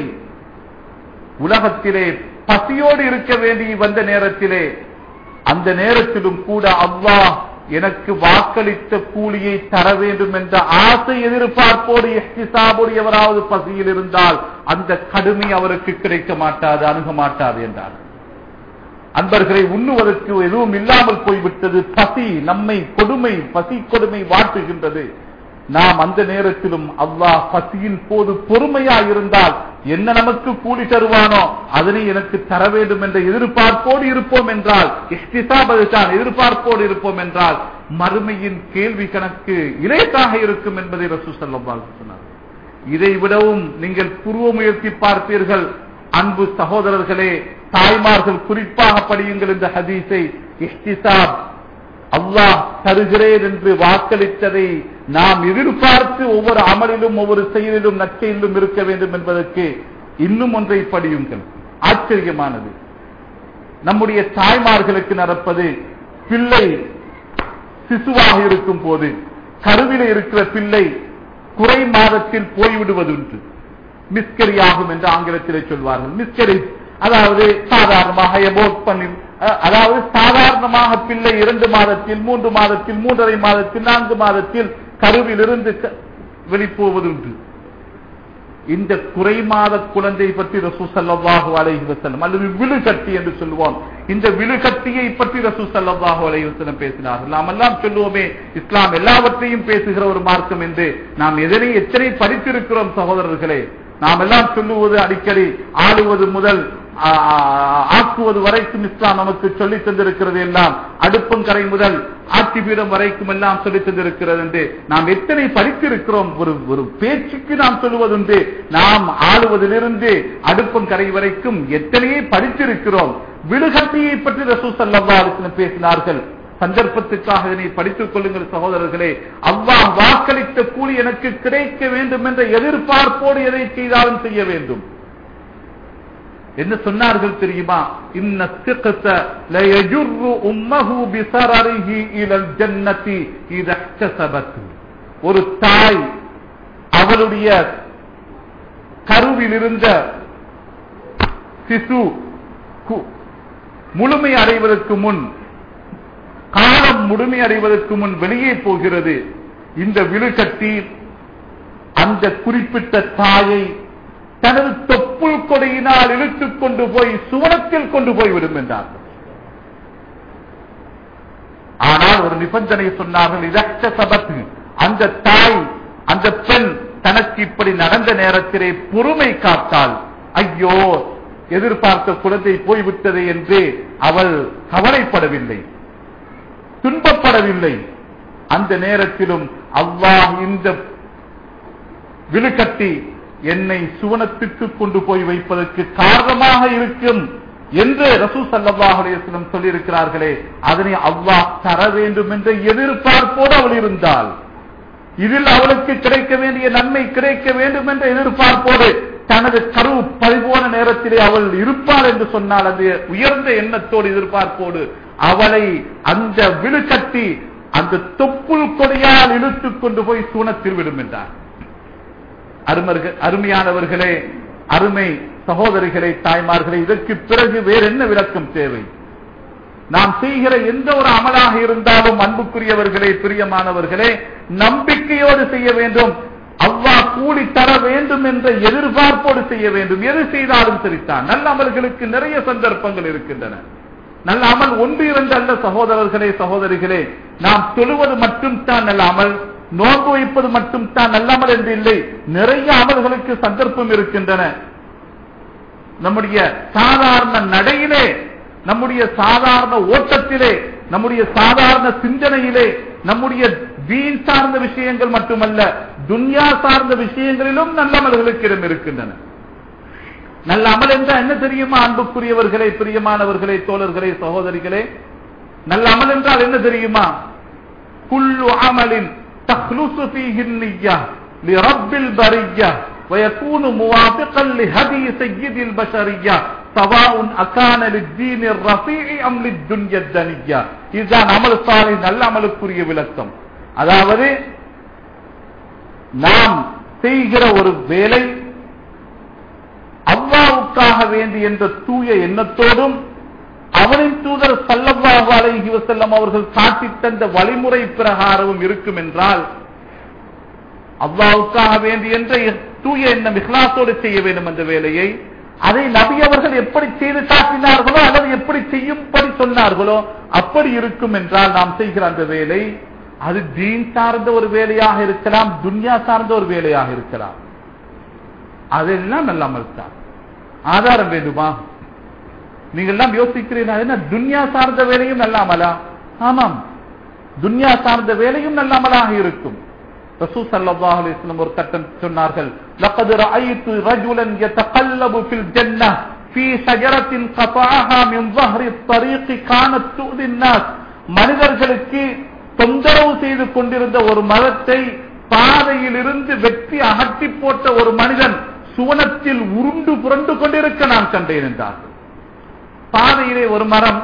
உலகத்திலே பசியோடு இருக்க வேண்டி வந்த நேரத்திலே அந்த நேரத்திலும் கூட அல்லாஹ் எனக்கு வாக்களித்த கூலியை தர வேண்டும் என்ற ஆசை எதிர்பார்ப்போடு எஹ்திசாபோடு எவராவது பசியில் இருந்தால் அந்த கடுமை அவருக்கு கிடைக்க மாட்டாது அணுக மாட்டாது என்றார் அன்பர்களை உண்ணுவதற்கு எதுவும் இல்லாமல் போய்விட்டது பசி நம்மை கொடுமை பசி கொடுமை வாட்டுகின்றது நாம் அந்த நேரத்திலும் அல்லாஹ் பசியின் போது பொறுமையா இருந்தால் என்ன நமக்கு கூலி தருவானோ அதனை எனக்கு தர வேண்டும் என்ற எதிர்பார்ப்போடு இருப்போம் என்றால் இஷ்டிசாப் அதுதான் எதிர்பார்ப்போடு இருப்போம் என்றால் மறுமையின் கேள்வி கணக்கு இலேசாக இருக்கும் என்பதை ரசூ சல்லல்லாஹு சொன்னார் இதை விடவும் நீங்கள் புருவ முயற்சி பார்ப்பீர்கள் அன்பு சகோதரர்களே தாய்மார்கள் குறிப்பாக படியுங்கள் இந்த ஹதீஸை இஷ்டிசாப் அல்லாஹ் தருகிறேன் என்று வாக்களித்ததை நாம் எதிர்பார்த்து ஒவ்வொரு அமலிலும் ஒவ்வொரு செயலிலும் நற்செயலிலும் இருக்க வேண்டும் என்பதற்கு இன்னும் ஒன்றை படியுங்கள் ஆச்சரியமானது நம்முடைய தாய்மார்களுக்கு நடப்பது பிள்ளை சிசுவாக இருக்கும் போது கருவில இருக்கிற பிள்ளை குறை மாதத்தில் போய்விடுவதுண்டு மிஸ்கரி ஆகும் என்று ஆங்கிலத்திலே சொல்வார்கள் மிஸ்கரி அதாவது சாதாரணமாக எபோட் பண்ணி அஹ், அதாவது சாதாரணமாக பிள்ளை இரண்டு மாதத்தில் மூன்று மாதத்தில் மூன்றரை மாதத்தில் நான்கு மாதத்தில் கருவிலிருந்து க- வெளிப்போவதுண்டு இந்த குறை மாத குழந்தை பற்றி ரசூ ஸல்லல்லாஹு அலைஹி வஸல்லம் அல்லது விழுகட்டி என்று சொல்லுவோம் இந்த விழுகட்டியை பற்றி ரசூ ஸல்லல்லாஹு அலைஹி வஸல்லம் பேசினார்கள் நாம் எல்லாம் சொல்லுவோமே இஸ்லாம் எல்லாவற்றையும் பேசுகிற ஒரு மார்க்கம் என்று நாம் எதனை எத்தனை படித்திருக்கிறோம் சகோதரர்களே நாம் எல்லாம் சொல்லுவது அடிக்கடி ஆளுவது முதல் ஆ, ஆ, ஆக்குவது வரைக்கும் இஸ்லாம் நமக்கு சொல்லித் தந்திருக்கிறது எல்லாம் அடுப்பங்கரை முதல் ஆட்சி பீடம் வரைக்கும் எல்லாம் சொல்லித் தந்திருக்கிறது என்று நாம் எத்தனை படித்திருக்கிறோம் ஒரு ஒரு பேச்சுக்கு நாம் சொல்லுவதுண்டு நாம் ஆளுவதிலிருந்து அடுப்பங்கரை வரைக்கும் எத்தனையே படித்திருக்கிறோம் விழுகட்டியை பற்றி ரசூ சல்லா அலிஸ்லம் பேசினார்கள் சந்தர்ப்பத்துக்காக இதனை படித்துக் கொள்ளுங்கள் சகோதரர்களே அல்லாஹ் வாக்களித்த கூலி எனக்கு கிடைக்க வேண்டும் என்ற எதிர்பார்ப்போடு எதை செய்தாலும் செய்ய வேண்டும் என்ன சொன்னார்கள் தெரியுமா இன்ன சிக்கத்த லயஜுர்ரு உம்மஹு பிசரரிஹி இலல் ஜன்னதி இதா இஹ்தஸபத் ஒரு தாய் அவளுடைய கருவில் இருந்த சிசு கு- முழுமை அடைவதற்கு முன் காலம் முழுமை அடைவதற்கு முன் வெளியே போகிறது இந்த விழுகட்டி அந்த குறிப்பிட்ட தாயை தனது தொப்புள் கொடையினால் இழுத்துக் கொண்டு போய் சுவனத்தில் கொண்டு போய் விடும் என்றார்கள் ஆனால் ஒரு நிபந்தனை சொன்னார்கள் இதற்க சபத்து அந்த தாய் அந்த பெண் தனக்கு இப்படி நடந்த நேரத்திலே பொறுமை காத்தால் ஐயோ எதிர்பார்த்த குழந்தை போய்விட்டது என்று அவள் கவலைப்படவில்லை துன்பப்படவில்லை அந்த நேரத்திலும் அல்லாஹ் இந்த விழுக்கட்டி என்னை சுவனத்துக்கு கொண்டு போய் வைப்பதற்கு காரணமாக இருக்கும் என்று ரசூ சல்லாஹுலேசனம் சொல்லியிருக்கிறார்களே அதனை அல்லாஹ் தர வேண்டும் என்ற எதிர்பார்ப்போடு அவள் இருந்தாள் இதில் அவளுக்கு கிடைக்க வேண்டிய நன்மை கிடைக்க வேண்டும் என்ற எதிர்பார்ப்போடு தனது கரு பறிபோன நேரத்திலே அவள் இருப்பாள் என்று சொன்னால் அது உயர்ந்த எண்ணத்தோடு எதிர்பார்ப்போடு அவளை அந்த விழுக்கட்டி அந்த தொப்புள் கொடியால் இழுத்துக் கொண்டு போய் சூனத்தில் விடும் என்றார் அருமர்கள் அருமையானவர்களே அருமை சகோதரிகளே தாய்மார்களே இதற்கு பிறகு வேற என்ன விளக்கம் தேவை நாம் செய்கிற எந்த ஒரு அமலாக இருந்தாலும் அன்புக்குரியவர்களே பிரியமானவர்களே நம்பிக்கையோடு செய்ய வேண்டும் அவ்வா கூலி தர வேண்டும் என்ற எதிர்பார்ப்போடு செய்ய வேண்டும் எது செய்தாலும் சரித்தான் நல்ல அமல்களுக்கு நிறைய சந்தர்ப்பங்கள் இருக்கின்றன நல்ல அமல் ஒன்று இரண்டு அல்ல சகோதரர்களே சகோதரிகளே நாம் தொழுவது மட்டும் தான் நல்ல அமல் நோன்பு வைப்பது மட்டும் தான் நல்ல அமல் என்று இல்லை நிறைய அமல்களுக்கு சந்தர்ப்பம் இருக்கின்றன நம்முடைய சாதாரண நடையிலே நம்முடைய சாதாரண ஓட்டத்திலே நம்முடைய சாதாரண சிந்தனையிலே நம்முடைய வீண் சார்ந்த விஷயங்கள் மட்டுமல்ல துன்யா சார்ந்த விஷயங்களிலும் நல்ல அமல்களுக்கு இடம் இருக்கின்றன நல்ல அமல் என்றால் என்ன தெரியுமா அன்புக்குரியவர்களே பிரியமானவர்களே தோழர்களே சகோதரிகளே நல்ல அமல் என்றால் என்ன தெரியுமா குல்லு அமலின் தஹ்லுசு ஃபீஹி النية لرب البرية ويكون موافقا لهدي سيد البشرية سواء أكان للدين الرفيع أم للدنيا الدنية இதுதான் அமல் சாலை நல்ல அமலுக்குரிய விளக்கம் அதாவது நாம் செய்கிற ஒரு வேலை அல்லாவுக்காக வேண்டி என்ற தூய எண்ணத்தோடும் அவனின் தூதர் சல்லல்லாஹு அலைஹி வஸல்லம் அவர்கள் காட்டித் தந்த வழிமுறை பிரகாரமும் இருக்கும் என்றால் அல்லாவுக்காக வேண்டி என்ற தூய எண்ணம் இஹ்லாசோடு செய்ய வேண்டும் அந்த வேலையை அதை நபி அவர்கள் எப்படி செய்து காட்டினார்களோ அல்லது எப்படி செய்யும்படி சொன்னார்களோ அப்படி இருக்கும் என்றால் நாம் செய்கிற அந்த வேலை அது தீன் சார்ந்த ஒரு வேலையாக இருக்கலாம் துன்யா சார்ந்த ஒரு வேலையாக இருக்கலாம் அதெல்லாம் நல்ல அமல் தான் ஆதாரம் வேண்டுமா நீங்கள் எல்லாம் யோசிக்கிறீர்கள் என்ன துன்யா சார்ந்த வேலையும் நல்ல அமலா ஆமாம் துன்யா சார்ந்த வேலையும் நல்ல அமலாக இருக்கும் ரசூ ஸல்லல்லாஹு அலைஹி வஸல்லம் ஒரு கட்டம் சொன்னார்கள் லقد رايت رجلا يتقلب في الجنه في شجره قطعها من ظهر الطريق كانت تؤذي الناس மனிதர்களுக்கு தொந்தரவு செய்து கொண்டிருந்த ஒரு மரத்தை பாதையில் இருந்து வெட்டி அகட்டி போட்ட ஒரு மனிதன் சுவனத்தில் உருண்டு புரண்டு கொண்டிருக்க நான் கண்டேன் என்றார் பாதையிலே ஒரு மரம்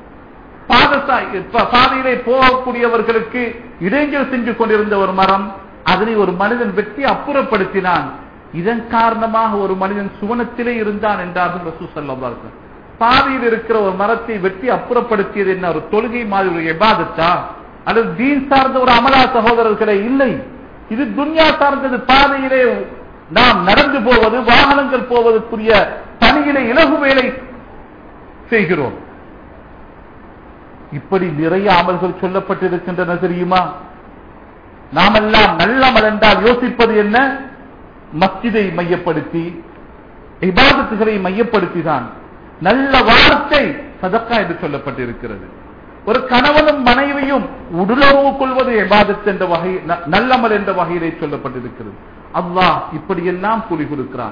பாதையிலே போகக்கூடியவர்களுக்கு இடைஞ்சல் செஞ்சு கொண்டிருந்த ஒரு மரம் அதனை ஒரு மனிதன் வெட்டி அப்புறப்படுத்தினான் இதன் காரணமாக ஒரு மனிதன் சுவனத்திலே இருந்தான் என்றார்கள் ரசூ சல்லார்கள் பாதையில் இருக்கிற ஒரு மரத்தை வெட்டி அப்புறப்படுத்தியது என்ன ஒரு தொழுகை மாதிரி ஒரு எபாதத்தா அல்லது தீன் சார்ந்த ஒரு அமலா சகோதரர்களே இல்லை இது துன்யா சார்ந்தது பாதையிலே நாம் நடந்து போவது வாகனங்கள் போவதற்குரிய பணியிலே இலகு வேலை செய்கிறோம் இப்படி நிறைய அமல்கள் சொல்லப்பட்டிருக்கின்றன தெரியுமா நாமெல்லாம் நல்ல அமல் என்றால் யோசிப்பது என்ன மஸ்ஜிதை மையப்படுத்தி இபாதத்துகளை மையப்படுத்தி தான் நல்ல வார்த்தை சதக்கா என்று சொல்லப்பட்டிருக்கிறது ஒரு கணவனும் மனைவியும் உடலுறவு கொள்வது எபாதத் என்ற வகை நல்லமல் என்ற வகையிலே சொல்லப்பட்டிருக்கிறது அல்லாஹ் இப்படியெல்லாம் கூலி கொடுக்கிறான்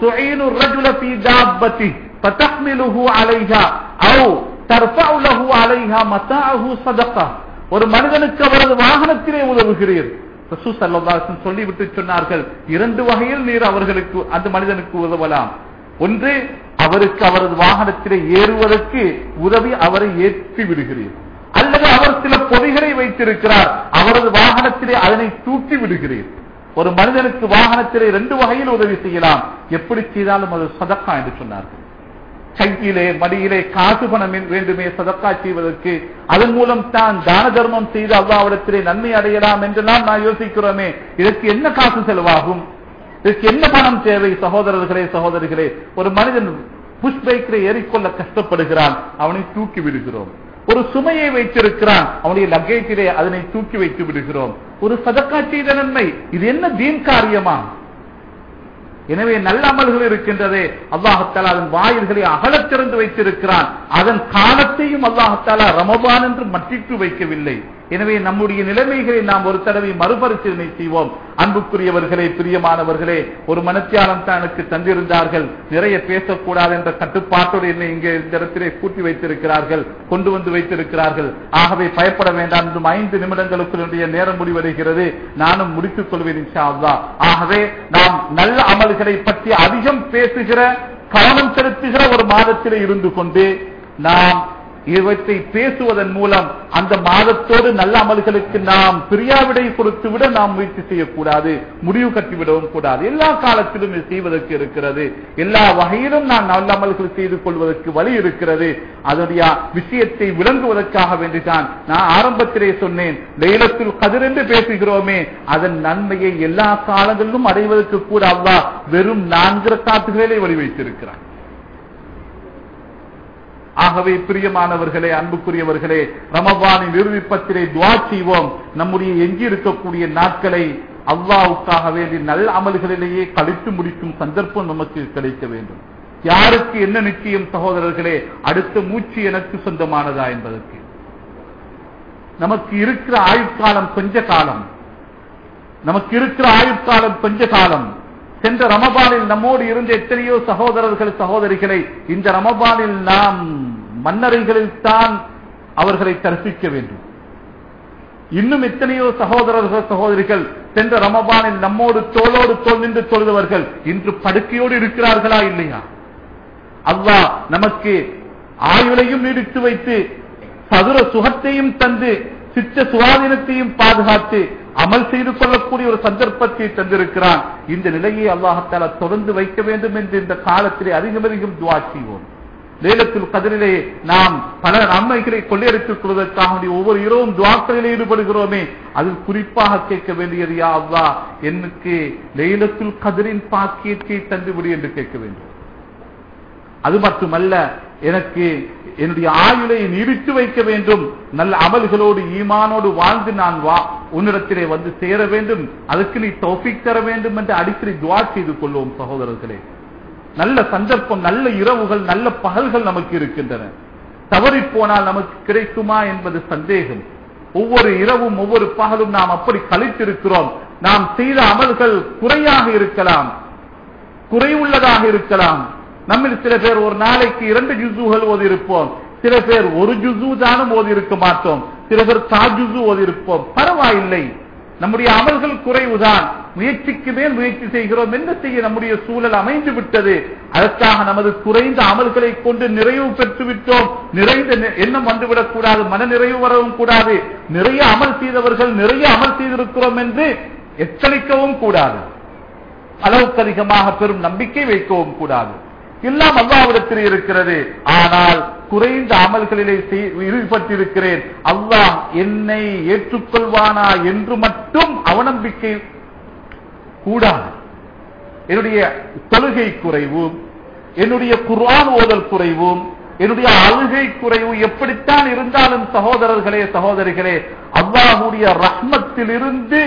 ஒரு மனிதனுக்கு அவரது வாகனத்திலே உதவுகிறீர் சொல்லிவிட்டு சொன்னார்கள் இரண்டு வகையில் நீர் அவர்களுக்கு அந்த மனிதனுக்கு உதவலாம் ஒன்று அவருக்கு அவரது வாகனத்திலே ஏறுவதற்கு உதவி அவரை ஏற்றி விடுகிறீர் அல்லது அவர் சில பொதிகளை வைத்திருக்கிறார் அவரது வாகனத்திலே அதனை தூக்கி விடுகிறீர் ஒரு மனிதனுக்கு வாகனத்திலே ரெண்டு வகையில் உதவி செய்யலாம் எப்படி செய்தாலும் அது சதக்கா என்று சொன்னார்கள் கையிலே மடியிலே காசு பணம் வேண்டுமே சதக்கா செய்வதற்கு அதன் மூலம் தான் தான தர்மம் செய்து அவ்வாவிடத்திலே நன்மை அடையலாம் என்று நாம் நான் யோசிக்கிறோமே இதற்கு என்ன காசு செலவாகும் இதற்கு என்ன பணம் தேவை சகோதரர்களே சகோதரிகளே ஒரு மனிதன் புஷ் பைக்கில் ஏறிக்கொள்ள கஷ்டப்படுகிறான் அவனை தூக்கி விடுகிறோம் ஒரு சுமையை வைத்திருக்கிறான் அவனுடைய லக்கேஜிலே அதனை தூக்கி வைத்து விடுகிறோம் ஒரு சதக்கா செய்த நன்மை இது என்ன தீன் காரியமா எனவே நல்ல அமல்கள் இருக்கின்றதே அல்லாஹத்தாலா அதன் வாயில்களை அகலத் திறந்து வைத்திருக்கிறான் அதன் காலத்தையும் அல்லாஹத்தாலா ரமபான் என்று மட்டிட்டு வைக்கவில்லை எனவே நம்முடைய நிலைமைகளை நாம் ஒரு தடவை மறுபரிசீலனை செய்வோம் அன்புக்குரியவர்களே பிரியமானவர்களே ஒரு மனத்தியாலம் தான் எனக்கு தந்திருந்தார்கள் நிறைய பேசக்கூடாது என்ற கட்டுப்பாட்டோடு என்னை இங்கே இந்த இடத்திலே கூட்டி வைத்திருக்கிறார்கள் கொண்டு வந்து வைத்திருக்கிறார்கள் ஆகவே பயப்பட வேண்டாம் இன்னும் ஐந்து நிமிடங்களுக்கு என்னுடைய நேரம் முடிவடைகிறது நானும் முடித்துக் கொள்வேன் இன்ஷா அல்லாஹ் ஆகவே நாம் நல்ல அமல்களை பற்றி அதிகம் பேசுகிற கவனம் செலுத்துகிற ஒரு மாதத்திலே இருந்து கொண்டு நாம் இவற்றை பேசுவதன் மூலம் அந்த மாதத்தோடு நல்ல அமல்களுக்கு நாம் பிரியாவிடை கொடுத்து விட நாம் முயற்சி செய்யக்கூடாது முடிவு கட்டிவிடவும் கூடாது எல்லா காலத்திலும் இது செய்வதற்கு இருக்கிறது எல்லா வகையிலும் நான் நல்ல அமல்கள் செய்து கொள்வதற்கு வழி இருக்கிறது அதனுடைய விஷயத்தை விளங்குவதற்காக வேண்டிதான் நான் ஆரம்பத்திலே சொன்னேன் லைலத்தில் கதிர் என்று பேசுகிறோமே அதன் நன்மையை எல்லா காலங்களிலும் அடைவதற்கு கூட அவ்வா வெறும் நான்கு காத்துகளிலே வழி வைத்திருக்கிறான் ஆகவே பிரியமானவர்களே அன்புக்குரியவர்களே ரமபானின் இறுதிப்பத்திலே துவா செய்வோம் நம்முடைய எஞ்சி இருக்கக்கூடிய நாட்களை அல்லாவுக்காக வேண்டி நல்ல அமல்களிலேயே கழித்து முடிக்கும் சந்தர்ப்பம் நமக்கு கிடைக்க வேண்டும் யாருக்கு என்ன நிச்சயம் சகோதரர்களே அடுத்த மூச்சு எனக்கு சொந்தமானதா என்பதற்கு நமக்கு இருக்கிற ஆயுட்காலம் கொஞ்ச காலம் நமக்கு இருக்கிற ஆயுட்காலம் கொஞ்ச காலம் சென்ற ரமபானில் நம்மோடு இருந்த எத்தனையோ சகோதரர்கள் சகோதரிகளை இந்த ரமபானில் நாம் மன்னரைகளில் தான் அவர்களை தரிசிக்க வேண்டும் இன்னும் எத்தனையோ சகோதரர்கள் சகோதரிகள் சென்ற ரமபானில் நம்மோடு தோளோடு தோல் நின்று தொழுதவர்கள் இன்று படுக்கையோடு இருக்கிறார்களா இல்லையா அல்லாஹ் நமக்கு ஆயுளையும் நீடித்து வைத்து சதுர சுகத்தையும் தந்து சித்த சுவாதீனத்தையும் பாதுகாத்து அமல் செய்து கொள்ளக்கூடிய ஒரு சந்தர்ப்பத்தை தந்திருக்கிறான் இந்த நிலையை அல்லாஹத்தால தொடர்ந்து வைக்க வேண்டும் என்று இந்த காலத்திலே அதிகம் அதிகம் துவா செய்வோம் லேலத்தில் கதிரிலே நாம் பல நன்மைகளை கொள்ளையடித்துக் கொள்வதற்காக ஒவ்வொரு இரவும் துவாக்களில் ஈடுபடுகிறோமே அதில் குறிப்பாக கேட்க வேண்டியது யா அல்லா எனக்கு லேலத்துல் கதிரின் பாக்கியத்தை தந்துவிடு என்று கேட்க வேண்டும் அது மட்டுமல்ல எனக்கு என்னுடைய ஆயுளை நீடித்து வைக்க வேண்டும் நல்ல அமல்களோடு ஈமானோடு வாழ்ந்து நான் வா உன்னிடத்திலே வந்து சேர வேண்டும் அதுக்கு நீ தௌஃபிக் தர வேண்டும் என்று அடிக்கடி துவா செய்து கொள்வோம் சகோதரர்களே நல்ல சந்தர்ப்பம் நல்ல இரவுகள் நல்ல பகல்கள் நமக்கு இருக்கின்றன தவறி போனால் நமக்கு கிடைக்குமா என்பது சந்தேகம் ஒவ்வொரு இரவும் ஒவ்வொரு பகலும் நாம் அப்படி கழித்திருக்கிறோம் நாம் செய்த அமல்கள் குறையாக இருக்கலாம் குறைவுள்ளதாக இருக்கலாம் நம்மில் சில பேர் ஒரு நாளைக்கு இரண்டு ஜுசுகள் ஓதி இருப்போம் சில பேர் ஒரு ஜுசு தானும் ஓதி இருக்க மாட்டோம் சில பேர் தாஜுசு ஓதி இருப்போம் பரவாயில்லை நம்முடைய அமல்கள் குறைவுதான் முயற்சிக்கு மேல் முயற்சி செய்கிறோம் என்ன செய்ய நம்முடைய சூழல் அமைந்து விட்டது அதற்காக நமது குறைந்த அமல்களை கொண்டு நிறைவு பெற்று விட்டோம் நிறைந்த எண்ணம் வந்துவிடக் கூடாது மன நிறைவு வரவும் கூடாது நிறைய அமல் செய்தவர்கள் நிறைய அமல் செய்திருக்கிறோம் என்று எச்சரிக்கவும் கூடாது அளவுக்கு அதிகமாக பெரும் நம்பிக்கை வைக்கவும் கூடாது எல்லாம் அல்லாவிடத்தில் இருக்கிறது ஆனால் குறைந்த அமல்களிலே ஈடுபட்டிருக்கிறேன் அல்லாஹ் என்னை ஏற்றுக்கொள்வானா என்று மட்டும் அவநம்பிக்கை கூடாது என்னுடைய தொழுகை குறைவும் என்னுடைய குர்ஆன் ஓதல் குறைவும் என்னுடைய அழுகை குறைவு எப்படித்தான் இருந்தாலும் சகோதரர்களே சகோதரிகளே அல்லாஹுடைய ரஹ்மத்தில் இருந்து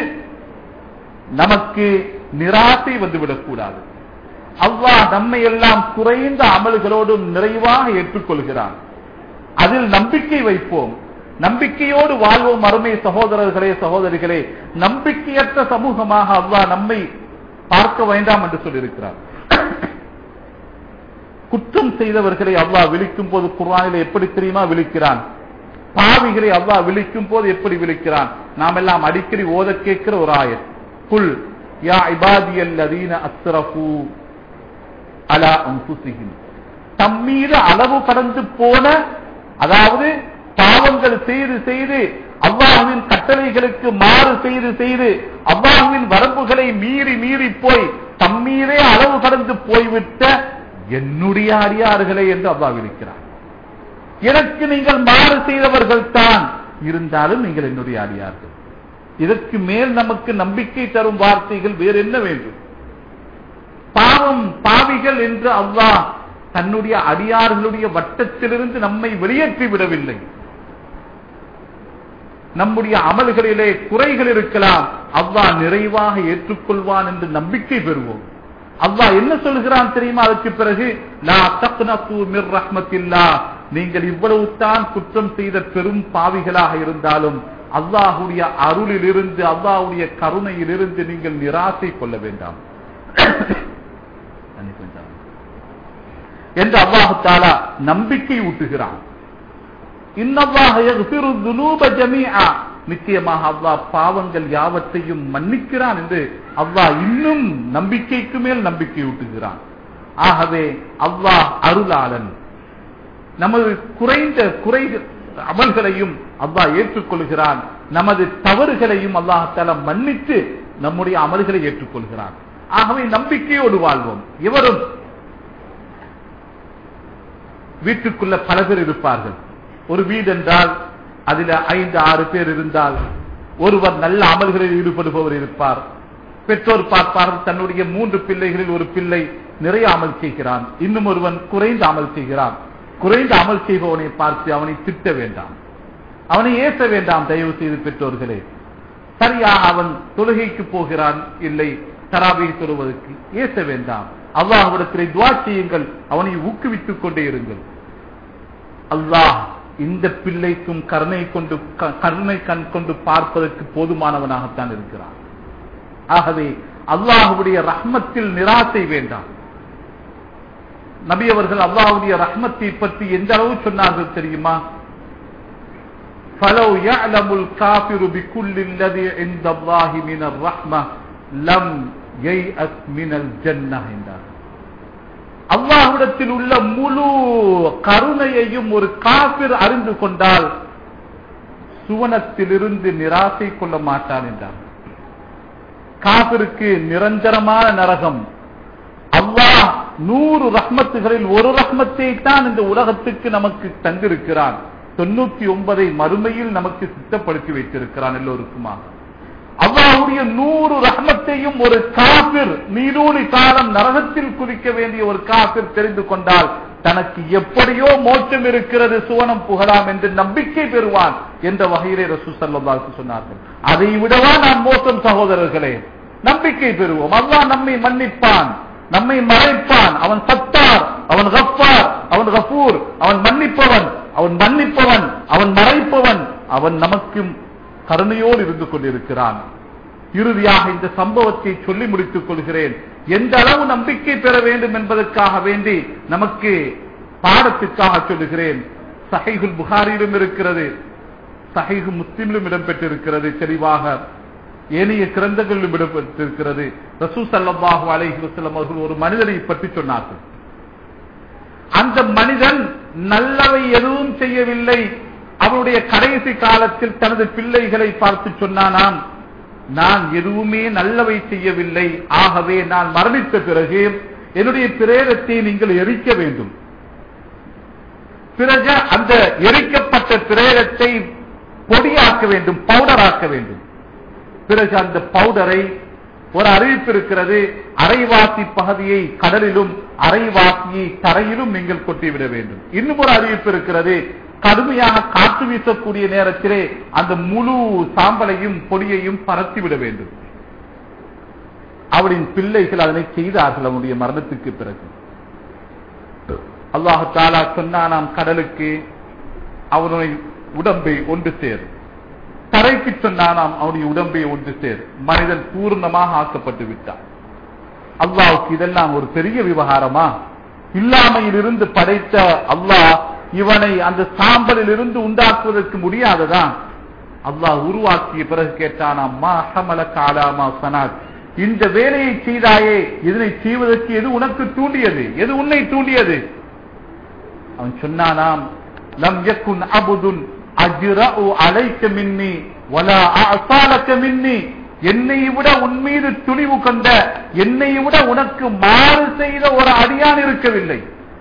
நமக்கு நிராசை வந்துவிடக் கூடாது அல்லாஹ் நம்மை எல்லாம் குறைந்த அமல்களோடும் நிறைவாக ஏற்றுக்கொள்கிறான் அதில் நம்பிக்கை வைப்போம் நம்பிக்கையோடு வாழ்வோம் அருமை சகோதரர்களே சகோதரிகளே நம்பிக்கையற்ற சமூகமாக அல்லாஹ் நம்மை பார்க்க வேண்டாம் என்று சொல்லியிருக்கிறார் குற்றம் செய்தவர்களை அல்லாஹ் விழிக்கும் போது குர்ஆனிலே எப்படி தெரியுமா விழிக்கிறான் பாவிகளை அல்லாஹ் விழிக்கும் போது எப்படி விழிக்கிறான் நாம் எல்லாம் அடிக்கடி ஓத கேட்கிற ஒரு ஆயத் குல் யா இபாதியல் அதீன அஸ்ரஃபு அலா அன்புசிகின் தம்மீது அளவு கடந்து போன அதாவது பாவங்கள் செய்து செய்து அல்லாஹுவின் கட்டளைகளுக்கு மாறு செய்து செய்து அல்லாஹுவின் வரம்புகளை மீறி மீறி போய் தம்மீதே அளவு கடந்து போய்விட்ட என்னுடைய அடியார்களே என்று அல்லாஹ் இருக்கிறார் எனக்கு நீங்கள் மாறு செய்தவர்கள் தான் இருந்தாலும் நீங்கள் என்னுடைய அடியார்கள் இதற்கு மேல் நமக்கு நம்பிக்கை தரும் வார்த்தைகள் வேறு என்ன வேண்டும் பாவம் பாவிகள் என்று அல்லாஹ் தன்னுடைய அடியார்களுடைய வட்டத்திலிருந்து நம்மை வெளியேற்றி விடவில்லை நம்முடைய அமல்களிலே குறைகள் இருக்கலாம் அல்லாஹ் நிறைவாக ஏற்றுக்கொள்வான் என்று நம்பிக்கை பெறுவோம் அல்லாஹ் என்ன சொல்கிறான் தெரியுமா அதுக்கு பிறகு லா தக்னது மிர் ரஹ்மத்தில்லா நீங்கள் இவ்வளவு தான் குற்றம் செய்த பெரும் பாவிகளாக இருந்தாலும் அல்லாஹுடைய அருளில் இருந்து அல்லாஹுடைய கருணையில் இருந்து நீங்கள் நிராசை கொள்ள வேண்டாம் என்று அல்லாஹு தாலா நம்பிக்கை ஊட்டுகிறான் இன்னல்லாஹ் யக்ஃபிரு துனூப ஜமீஆ நிச்சயமாக அல்லாஹ் பாவங்கள் யாவற்றையும் மன்னிக்கிறான் என்று அல்லாஹ் இன்னும் நம்பிக்கைக்கு மேல் நம்பிக்கை ஊட்டுகிறான் ஆகவே அல்லாஹ் அருளாளன் நமது குறைந்த குறை அமல்களையும் அல்லாஹ் ஏற்றுக்கொள்கிறான் நமது தவறுகளையும் அல்லாஹால மன்னித்து நம்முடைய அமல்களை ஏற்றுக்கொள்கிறான் ஆகவே நம்பிக்கையோடு வாழ்வோம் எவரும் வீட்டுக்குள்ள பல பேர் இருப்பார்கள் ஒரு வீடு என்றால் அதில் ஐந்து ஆறு பேர் இருந்தால் ஒருவர் நல்ல அமல்களில் ஈடுபடுபவர் இருப்பார் பெற்றோர் பார்ப்பார்கள் தன்னுடைய மூன்று பிள்ளைகளில் ஒரு பிள்ளை நிறைய அமல் செய்கிறான் இன்னும் ஒருவன் குறைந்த அமல் செய்கிறான் குறைந்த அமல் செய்பவனை பார்த்து அவனை திட்ட வேண்டாம் அவனை ஏச வேண்டாம் தயவு செய்து பெற்றோர்களே சரியா அவன் தொழுகைக்கு போகிறான் இல்லை தராபை தொழுவதற்கு ஏச வேண்டாம் அல்லாஹ்விடத்திலே துவா செய்யுங்கள் அவனை ஊக்குவித்துக் கொண்டே இருங்கள் அல்லாஹ் இந்த பிள்ளைக்கும் கருணை கொண்டு க- கருணை கண் கொண்டு பார்ப்பதற்கு போதுமானவனாகத்தான் இருக்கிறான் ஆகவே அல்லாஹுடைய ரஹ்மத்தில் நிராசை வேண்டாம் நபி அவர்கள் அல்லாஹுடைய ரஹ்மத்தை பற்றி எந்த அளவு சொன்னார்கள் தெரியுமா فلو يعلم الكافر بكل الذي عند الله من الرحمة لم ييأس من الجنة என்றார் அல்லாஹ்விடத்தில் உள்ள முழு கருணையையும் ஒரு காபிர் அறிந்து கொண்டால் சுவனத்திலிருந்து நிராசை கொள்ள மாட்டான் என்றார் காபிருக்கு நிரந்தரமான நரகம் அல்லாஹ் நூறு ரஹ்மத்துகளில் ஒரு ரஹ்மத்தை தான் இந்த உலகத்துக்கு நமக்கு தந்திருக்கிறான் தொண்ணூத்தி ஒன்பதை மறுமையில் நமக்கு சித்தப்படுத்தி வைத்திருக்கிறான் எல்லோருக்குமாக அல்லாஹுடைய நூறு ரஹ்மத்தையும் ஒரு காபிர் நீரூழி காலம் நரகத்தில் குதிக்க வேண்டிய ஒரு காபிர் தெரிந்து கொண்டால் தனக்கு எப்படியோ மோட்சம் இருக்கிறது சுவனம் புகழாம் என்று நம்பிக்கை பெறுவான் என்ற வகையிலே ரசூ சல்லாஹு சொன்னார்கள் அதை விடவா நான் மோசம் சகோதரர்களே நம்பிக்கை பெறுவோம் அல்லாஹ் நம்மை மன்னிப்பான் நம்மை மறைப்பான் அவன் சத்தார் அவன் கஃபார் அவன் கஃபூர் அவன் மன்னிப்பவன் அவன் மன்னிப்பவன் அவன் மறைப்பவன் அவன் நமக்கு கருணையோடு இருந்து கொண்டிருக்கிறான் இறுதியாக இந்த சம்பவத்தை சொல்லி முடித்துக் கொள்கிறேன் எந்த அளவு நம்பிக்கை பெற வேண்டும் என்பதற்காக வேண்டி நமக்கு பாடத்திற்காக சொல்லுகிறேன் சஹைகுல் புகாரியிலும் இருக்கிறது சஹைகு முஸ்லிமிலும் இடம்பெற்றிருக்கிறது தெளிவாக ஏனைய கிரந்தங்களிலும் இடம்பெற்றிருக்கிறது ரசூ சல்லாஹூ அலைஹி வஸல்லம் அவர்கள் ஒரு மனிதனை பற்றி சொன்னார்கள் அந்த மனிதன் நல்லவை எதுவும் செய்யவில்லை அவருடைய கடைசி காலத்தில் தனது பிள்ளைகளை பார்த்து சொன்னானாம் நான் எதுவுமே நல்லவை செய்யவில்லை ஆகவே நான் மரணித்த பிறகு என்னுடைய பிரேதத்தை நீங்கள் எரிக்க வேண்டும் பிறகு அந்த எரிக்கப்பட்ட பிரேதத்தை பொடியாக்க வேண்டும் பவுடர் ஆக்க வேண்டும் பிறகு அந்த பவுடரை ஒரு அறிவிப்பு இருக்கிறது அரைவாசி பகுதியை கடலிலும் அரைவாசியை தரையிலும் நீங்கள் கொட்டிவிட வேண்டும் இன்னும் ஒரு அறிவிப்பு இருக்கிறது கடுமையாக காற்று வீசக்கூடிய நேரத்திலே அந்த முழு சாம்பலையும் பொடியையும் பரத்தி விட வேண்டும் அவளின் பிள்ளைகள் அதனை செய்தார்கள் அவனுடைய மரணத்துக்கு பிறகு அல்லாஹு தாலா சொன்னானாம் கடலுக்கு அவனுடைய உடம்பை ஒன்று சேர் தரைக்கு சொன்னானாம் அவனுடைய உடம்பை ஒன்று சேர் மனிதன் பூர்ணமாக ஆக்கப்பட்டு விட்டான் அல்லாவுக்கு இதெல்லாம் ஒரு பெரிய விவகாரமா இல்லாமையில் இருந்து படைத்த அல்லாஹ் இவனை அந்த சாம்பலில் இருந்து உண்டாக்குவதற்கு முடியாததான் அல்லாஹ் உருவாக்கிய பிறகு கேட்டானாம் மா ஹமல காலாமா சனாத் இந்த வேலையை செய்தாயே இதனை செய்வதற்கு எது உனக்கு தூண்டியது எது உன்னை தூண்டியது அவன் சொன்னானாம் லம் யக்குன் அபுதுன் அஜ்ரஉ அலைக்க மின்னி வலா அசாலக்க மின்னி என்னை விட உன் மீது துணிவு கொண்ட என்னை விட உனக்கு மாறு செய்த ஒரு அடியான் இருக்கவில்லை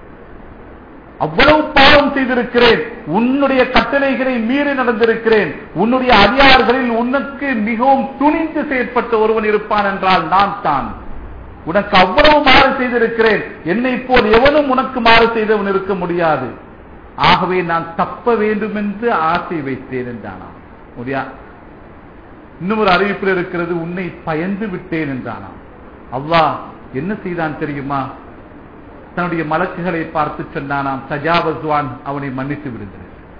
அவ்வளவு பாவம் செய்திருக்கிறேன் உன்னுடைய கட்டளைகளை மீறி நடந்திருக்கிறேன் உன்னுடைய அதிகாரிகளில் உனக்கு மிகவும் துணிந்து செயற்பட்ட ஒருவன் இருப்பான் என்றால் நான் தான் உனக்கு அவ்வளவு மாறு செய்திருக்கிறேன் என்னை போல் எவனும் உனக்கு மாறு செய்தவன் இருக்க முடியாது ஆகவே நான் தப்ப வேண்டும் என்று ஆசை வைத்தேன் என்றானா முடியா இன்னும் ஒரு அறிவிப்பில் இருக்கிறது உன்னை பயந்து விட்டேன் என்றானாம் அல்லாஹ் என்ன செய்தான் தெரியுமா தன்னுடைய மலக்குகளை பார்த்து சொன்னானாம் சஜாவஸ்வான் அவனை மன்னித்து விடுங்கள்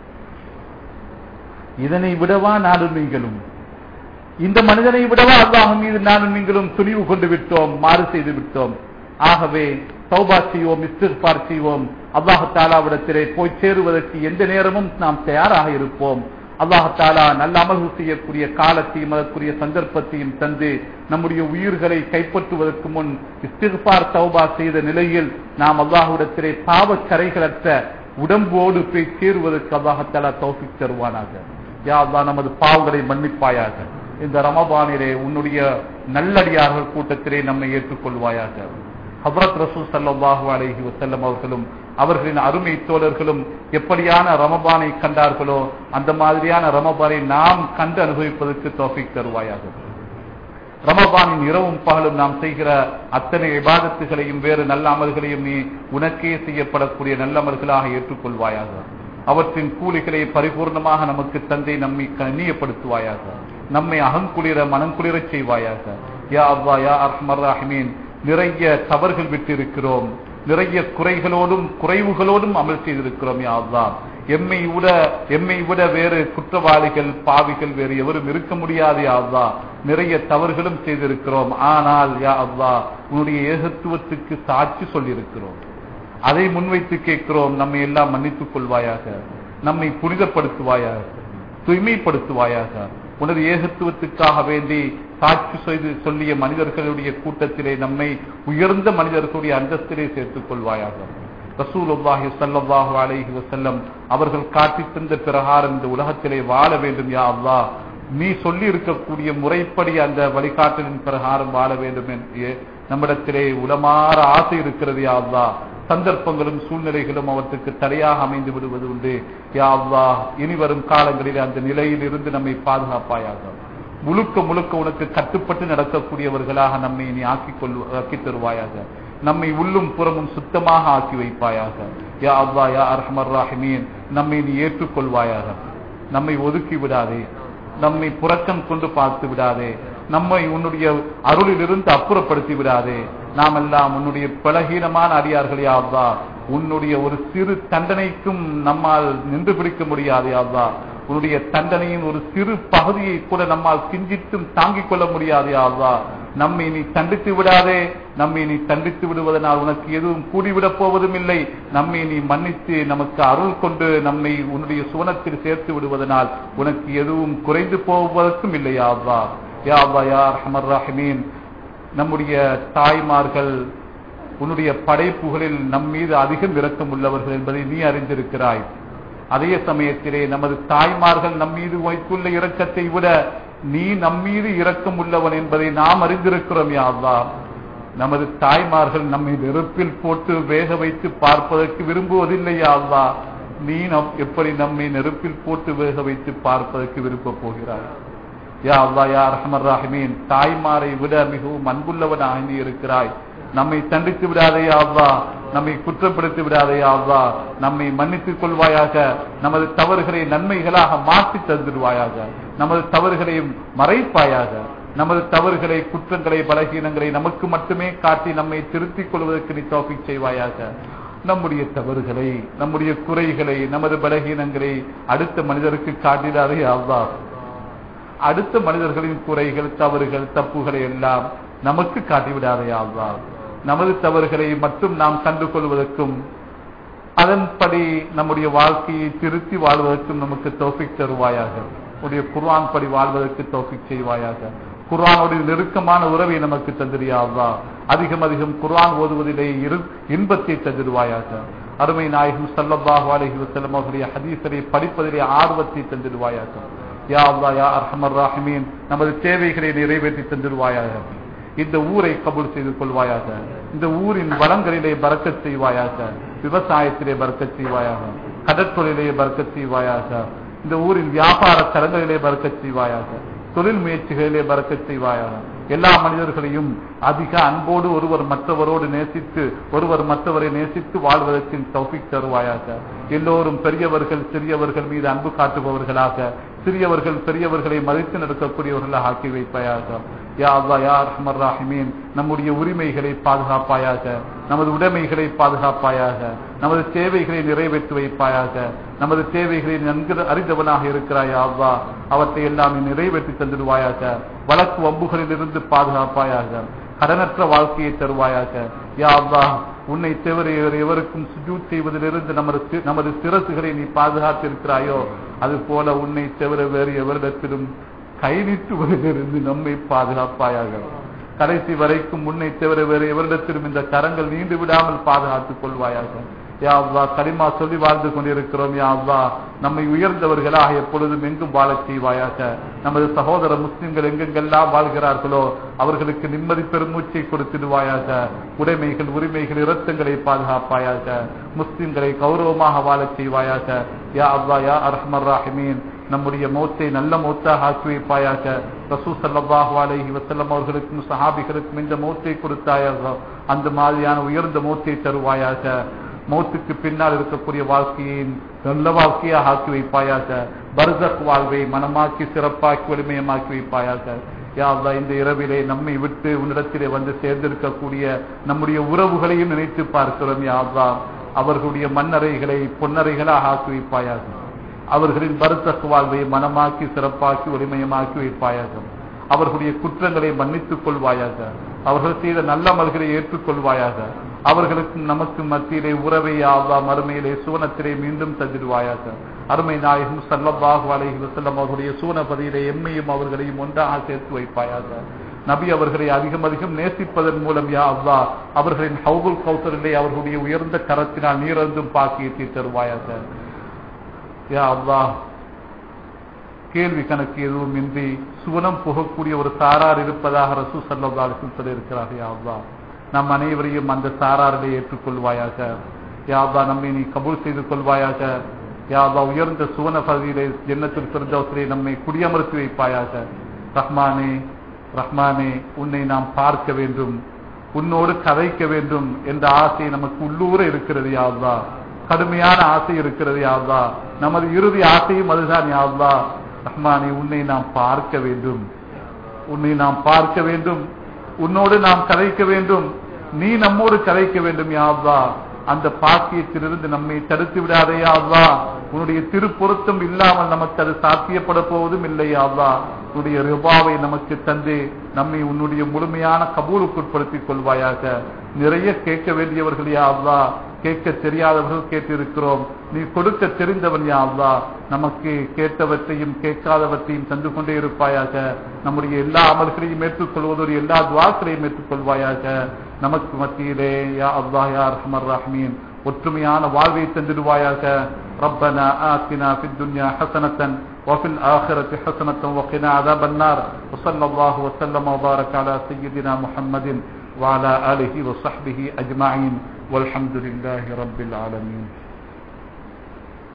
இதனை விடவா நானும் நீங்களும் இந்த மனிதனை விடவா அல்லாஹ் மீது நானும் நீங்களும் துணிவு கொண்டு விட்டோம் மாறு செய்து விட்டோம் ஆகவே சௌபா செய்வோம் இஸ்திஃபார் செய்வோம் அல்லாஹு தாலாவிடத்திலே போய் சேருவதற்கு எந்த நேரமும் நாம் தயாராக இருப்போம் அல்லாஹு தாலா நல்ல அமல்கள் செய்யக்கூடிய காலத்தையும் அதற்குரிய சந்தர்ப்பத்தையும் தந்து நம்முடைய உயிர்களை கைப்பற்றுவதற்கு முன் இஸ்திஃபார் தௌபா செய்த நிலையில் நாம் அல்லாஹுடத்திலே பாவ கரைகளற்ற உடம்போடு போய் சேருவதற்கு அல்லாஹத்தாலா தௌஃபிக் தருவானாக யா அல்லாஹ் நமது பாவங்களை மன்னிப்பாயாக இந்த ரமபானிலே உன்னுடைய நல்லடியார்கள் கூட்டத்திலே நம்மை ஏற்றுக்கொள்வாயாக ஹபரத் ரசூல் சல்லாஹூ அலைஹி வசல்லம் அவர்களும் அவர்களின் அருமை தோழர்களும் எப்படியான ரமபானை கண்டார்களோ அந்த மாதிரியான ரமபானை நாம் கண்டு அனுபவிப்பதற்கு தோஃபிக் தருவாயாக ரமபானின் இரவும் பகலும் நாம் செய்கிற அத்தனை விவாதத்துகளையும் வேறு நல்ல அமல்களையும் நீ உனக்கே செய்யப்படக்கூடிய நல்ல அமல்களாக ஏற்றுக்கொள்வாயாக அவற்றின் கூலிகளை பரிபூர்ணமாக நமக்கு தந்தை நம்மை கண்ணியப்படுத்துவாயாக நம்மை அகங்குளிர மனங்குளிர செய்வாயாக யா அவ்வா யா அர்மர் ராஹிமீன் நிறைய தவறுகள் விட்டிருக்கிறோம் நிறைய குறைகளோடும் குறைவுகளோடும் அமல் செய்திருக்கிறோம் யா அவ்வா எம்மை விட எம்மை விட வேறு குற்றவாளிகள் பாவிகள் வேறு எவரும் இருக்க முடியாது யா அவ்வா நிறைய தவறுகளும் செய்திருக்கிறோம் ஆனால் யா அவ்வா உன்னுடைய ஏகத்துவத்துக்கு சாட்சி சொல்லியிருக்கிறோம் அதை முன்வைத்து கேட்கிறோம் நம்மை எல்லாம் மன்னித்துக் கொள்வாயாக நம்மை புனிதப்படுத்துவாயாக தூய்மைப்படுத்துவாயாக உனது ஏகத்துவத்துக்காக வேண்டி சாட்சி செய்து சொல்லிய மனிதர்களுடைய கூட்டத்திலே நம்மை உயர்ந்த மனிதர்களுடைய அந்தஸ்திலே சேர்த்துக் கொள்வாயாக ரசூலுல்லாஹி ஸல்லல்லாஹு அலைஹி வஸல்லம் அவர்கள் காட்டி தந்த பிரகாரம் இந்த உலகத்திலே வாழ வேண்டும் யா அல்லாஹ் நீ சொல்லி இருக்கக்கூடிய முறைப்படி அந்த வழிகாட்டலின் பிரகாரம் வாழ வேண்டும் என்று நம்மிடத்திலே உளமாற ஆசை இருக்கிறது யா அல்லாஹ் சந்தர்ப்பங்களும் சூழ்நிலைகளும் அவற்றுக்கு தடையாக அமைந்து விடுவது உண்டு யா அல்லாஹ் இனி வரும் காலங்களில் அந்த நிலையில் இருந்து நம்மை பாதுகாப்பாயாக முழுக்க முழுக்க உனக்கு கட்டுப்பட்டு நடக்கக்கூடியவர்களாக நம்மை நீ ஆக்கிக் கொள் ஆக்கி தருவாயாக நம்மை உள்ளும் புறமும் சுத்தமாக ஆக்கி வைப்பாயாக யா அவ்வா யா அர்ஹமர் ராஹிமீன் நம்மை நீ ஏற்றுக்கொள்வாயாக நம்மை ஒதுக்கி விடாதே நம்மை புறக்கம் கொண்டு பார்த்து விடாதே நம்மை உன்னுடைய அருளிலிருந்து அப்புறப்படுத்தி விடாதே நாம் எல்லாம் உன்னுடைய பலகீனமான அடியார்களே ஆவா உன்னுடைய ஒரு சிறு தண்டனைக்கும் நம்மால் நின்று பிடிக்க முடியாது ஆவா உன்னுடைய தண்டனையின் ஒரு சிறு பகுதியை கூட நம்மால் கிஞ்சித்தும் தாங்கிக் கொள்ள முடியாது ஆவா நம்மை நீ தண்டித்து விடாதே நம்மை நீ தண்டித்து விடுவதனால் உனக்கு எதுவும் கூடிவிடப் போவதும் இல்லை நம்மை நீ மன்னித்து நமக்கு அருள் கொண்டு நம்மை உன்னுடைய சுவனத்தில் சேர்த்து விடுவதனால் உனக்கு எதுவும் குறைந்து போவதற்கும் இல்லை ஆவா யா அவ்வா யா ரஹமர் ராஹிமீன் நம்முடைய தாய்மார்கள் உன்னுடைய படைப்புகளில் நம் மீது அதிகம் இரக்கம் உள்ளவர்கள் என்பதை நீ அறிந்திருக்கிறாய் அதே சமயத்திலே நமது தாய்மார்கள் நம் மீது வைத்துள்ள இரக்கத்தை விட நீ நம் மீது இரக்கம் உள்ளவன் என்பதை நாம் அறிந்திருக்கிறோம் யாவா நமது தாய்மார்கள் நம்மை நெருப்பில் போட்டு வேக வைத்து பார்ப்பதற்கு விரும்புவதில்லை யாவா நீ நம் எப்படி நம்மை நெருப்பில் போட்டு வேக வைத்து பார்ப்பதற்கு விரும்ப போகிறாய் யா அல்லா யா ரஹமர் ராஹிமீன் தாய்மாரை விட மிகவும் அன்புள்ளவனாக நீ இருக்கிறாய் நம்மை தண்டித்து விடாதே அவ்வா நம்மை குற்றப்படுத்தி விடாதே அவ்வா நம்மை மன்னித்துக் கொள்வாயாக நமது தவறுகளை நன்மைகளாக மாற்றி தந்துடுவாயாக நமது தவறுகளை மறைப்பாயாக நமது தவறுகளை குற்றங்களை பலகீனங்களை நமக்கு மட்டுமே காட்டி நம்மை திருத்திக் கொள்வதற்கு நீ தோப்பிக் செய்வாயாக நம்முடைய தவறுகளை நம்முடைய குறைகளை நமது பலகீனங்களை அடுத்த மனிதருக்கு காட்டிடாதே அவ்வா அடுத்த மனிதர்களின் குறைகள் தவறுகள் தப்புகளை எல்லாம் நமக்கு காட்டிவிடாதே அவ்வா நமது தவறுகளை மட்டும் நாம் கண்டு கொள்வதற்கும் அதன்படி நம்முடைய வாழ்க்கையை திருத்தி வாழ்வதற்கும் நமக்கு தோப்பிக் தருவாயாக உடைய குர்ஆன் படி வாழ்வதற்கு தோப்பிக் செய்வாயாக குர்ஆனுடைய நெருக்கமான உறவை நமக்கு தந்திரியாவா அதிகம் அதிகம் குர்ஆன் ஓதுவதிலே இரு இன்பத்தை தந்திடுவாயாக அருமை நாயகம் சல்லல்லாஹு அலைஹி வஸல்லம் அவருடைய ஹதீஸரை படிப்பதிலே ஆர்வத்தை தந்திடுவாயாக யா அல்லா யா அர்ஹமர் ராஹிமீன் நமது தேவைகளை நிறைவேற்றி தந்திடுவாயாக இந்த ஊரை கபூல் செய்து கொள்வாயாக இந்த ஊரின் வளங்களிலே பறக்கச் செய்வாயாக விவசாயத்திலே பறக்கச் செய்வாயாக கடற்தொழிலே பறக்கச் செய்வாயாக இந்த ஊரின் வியாபார தலங்களிலே பறக்கச் செய்வாயாக தொழில் முயற்சிகளிலே பறக்கச் செய்வாயாக எல்லா மனிதர்களையும் அதிக அன்போடு ஒருவர் மற்றவரோடு நேசித்து ஒருவர் மற்றவரை நேசித்து வாழ்வதற்கு தௌபிக் தருவாயாக எல்லோரும் பெரியவர்கள் சிறியவர்கள் மீது அன்பு காட்டுபவர்களாக சிறியவர்கள் பெரியவர்களை மதித்து நடக்கக்கூடியவர்களாக ஆக்கி வைப்பாயாக யா அல்லா யா ரஹ்மர் ராஹிமீன் நம்முடைய உரிமைகளை பாதுகாப்பாயாக நமது உடைமைகளை பாதுகாப்பாயாக நமது தேவைகளை நிறைவேற்றி வைப்பாயாக நமது தேவைகளை நன்கு அறிந்தவனாக இருக்கிறாயா அவ்வா அவற்றை எல்லாம் நீ நிறைவேற்றி தந்துடுவாயாக வழக்கு வம்புகளில் இருந்து பாதுகாப்பாயாக கடனற்ற வாழ்க்கையை தருவாயாக யா அல்லா உன்னை தவிர வேறு எவருக்கும் சுஜூத் செய்வதிலிருந்து நமது சி- நமது சிரசுகளை நீ பாதுகாத்திருக்கிறாயோ அது போல உன்னை தவிர வேறு எவரிடத்திலும் கை நீட்டுவதிலிருந்து நம்மை பாதுகாப்பாயாக கடைசி வரைக்கும் உன்னை தவிர வேறு எவரிடத்திலும் இந்த கரங்கள் நீண்டு விடாமல் பாதுகாத்துக் கொள்வாயாக யா அல்லா கரிமா சொல்லி வாழ்ந்து கொண்டிருக்கிறோம் யா அல்லா நம்மை உயர்ந்தவர்களாக எப்பொழுதும் எங்கும் வாழச் செய்வாயாக நமது சகோதர முஸ்லிம்கள் எங்கெங்கெல்லாம் வாழ்கிறார்களோ அவர்களுக்கு நிம்மதி பெருமூச்சை கொடுத்திடுவாயாக உடைமைகள் உரிமைகள் இரத்தங்களை பாதுகாப்பாயாக முஸ்லிம்களை கௌரவமாக வாழச் செய்வாயாக யா அல்லா யா அர்ஹமர் ராஹிமீன் நம்முடைய மௌத்தை நல்ல மௌத்தாக ஆக்கி வைப்பாயாக ரசூ ஸல்லல்லாஹு அலைஹி வஸல்லம் அவர்களுக்கும் சஹாபிகளுக்கும் இந்த மௌத்தை கொடுத்தாயாக அந்த மாதிரியான உயர்ந்த மௌத்தை தருவாயாக மௌத்துக்கு பின்னால் இருக்கக்கூடிய வாழ்க்கையை நல்ல வாழ்க்கையாக ஆக்கி வைப்பாயாக பர்சக் வாழ்வை மனமாக்கி சிறப்பாக்கி வலிமையமாக்கி வைப்பாயாக யா அல்லாஹ் இந்த இரவிலே நம்மை விட்டு உன்னிடத்திலே வந்து சேர்ந்திருக்கக்கூடிய நம்முடைய உறவுகளையும் நினைத்து பார்க்கிறோம் யா அல்லாஹ் அவர்களுடைய மண்ணறைகளை பொன்னறைகளாக ஆக்கி வைப்பாயாக அவர்களின் பருத்தக் வாழ்வை மனமாக்கி சிறப்பாக்கி ஒளிமயமாக்கி வைப்பாயாக அவர்களுடைய குற்றங்களை மன்னித்துக் கொள்வாயாக அவர்கள் செய்த நல்ல அமல்களை ஏற்றுக்கொள்வாயாக அவர்களுக்கும் நமக்கு மத்தியிலே உறவை ஆவா மறுமையிலே சூனத்திலே மீண்டும் தந்திடுவாயாக அருமை நாயகம் சல்லல்லாஹு அலைஹி வஸல்லம் அவர்களுடைய சூனபதியிலே எம்மையும் அவர்களையும் ஒன்றாக சேர்த்து வைப்பாயாக நபி அவர்களை அதிகம் அதிகம் நேசிப்பதன் மூலம் யா அவ்வா அவர்களின் ஹவுபுல் கௌசரிலே அவர்களுடைய உயர்ந்த கரத்தினால் நீரந்தும் பாக்கியத்தை தருவாயாக யா அல்லாஹ் கேள்வி கணக்கு எதுவும் இன்றி சுவனம் புகக்கூடிய ஒரு சாரார் இருப்பதாக ரசூ சல்லாஹும் சொல்லியிருக்கிறார் யா அல்லாஹ் நம் அனைவரையும் அந்த சாராரிலே ஏற்றுக்கொள்வாயாக யா அல்லாஹ் நம்மை நீ கபூல் செய்து கொள்வாயாக யா அல்லாஹ் உயர்ந்த சுவன பகுதியிலே ஜன்னத்தில் பிறந்தவற்றிலே நம்மை குடியமர்த்தி வைப்பாயாக ரஹ்மானே ரஹ்மானே உன்னை நாம் பார்க்க வேண்டும் உன்னோடு கதைக்க வேண்டும் என்ற ஆசை நமக்கு உள்ளூர இருக்கிறது யா அல்லாஹ் கடுமையான ஆசை இருக்கிறது யாவ்லா நமது இறுதி ஆசையும் அதுதான் யாவ்லா ரஹ்மானே உன்னை நாம் பார்க்க வேண்டும் உன்னை நாம் பார்க்க வேண்டும் உன்னோடு நாம் கதைக்க வேண்டும் நீ நம்மோடு கதைக்க வேண்டும் யாவ்லா அந்த பாக்கியத்திலிருந்து நம்மை தடுத்து விடாதே யாவ்லா உன்னுடைய திருப்பொருத்தம் இல்லாமல் நமக்கு அது சாத்தியப்பட போவதும் இல்லை யாவ்லா உன்னுடைய ரிபாவை நமக்கு தந்து நம்மை உன்னுடைய முழுமையான கபூலுக்குட்படுத்திக் கொள்வாயாக நிறைய கேட்க வேண்டியவர்கள் யா அல்லா கேட்க தெரியாதவர்கள் கேட்டிருக்கிறோம் நீ கொடுக்க தெரிந்தவன் யா அல்லா நமக்கு கேட்டவற்றையும் கேட்காதவற்றையும் தந்து கொண்டே இருப்பாயாக நம்முடைய எல்லா அமல்களையும் ஏற்றுக்கொள்வதோடு எல்லா துவாக்களையும் ஏற்றுக்கொள்வாயாக நமக்கு மத்தியிலே யா அல்லாஹ் யா ரஹ்மர் ரஹ்மீன் ஒற்றுமையான வாழ்வை தந்திடுவாயாக ربنا آتنا في الدنيا حسنة وفي الآخرة حسنة وقنا عذاب النار وصلى الله وسلم وبارك على سيدنا محمد وعلى آله وصحبه أجمعين والحمد لله رب العالمين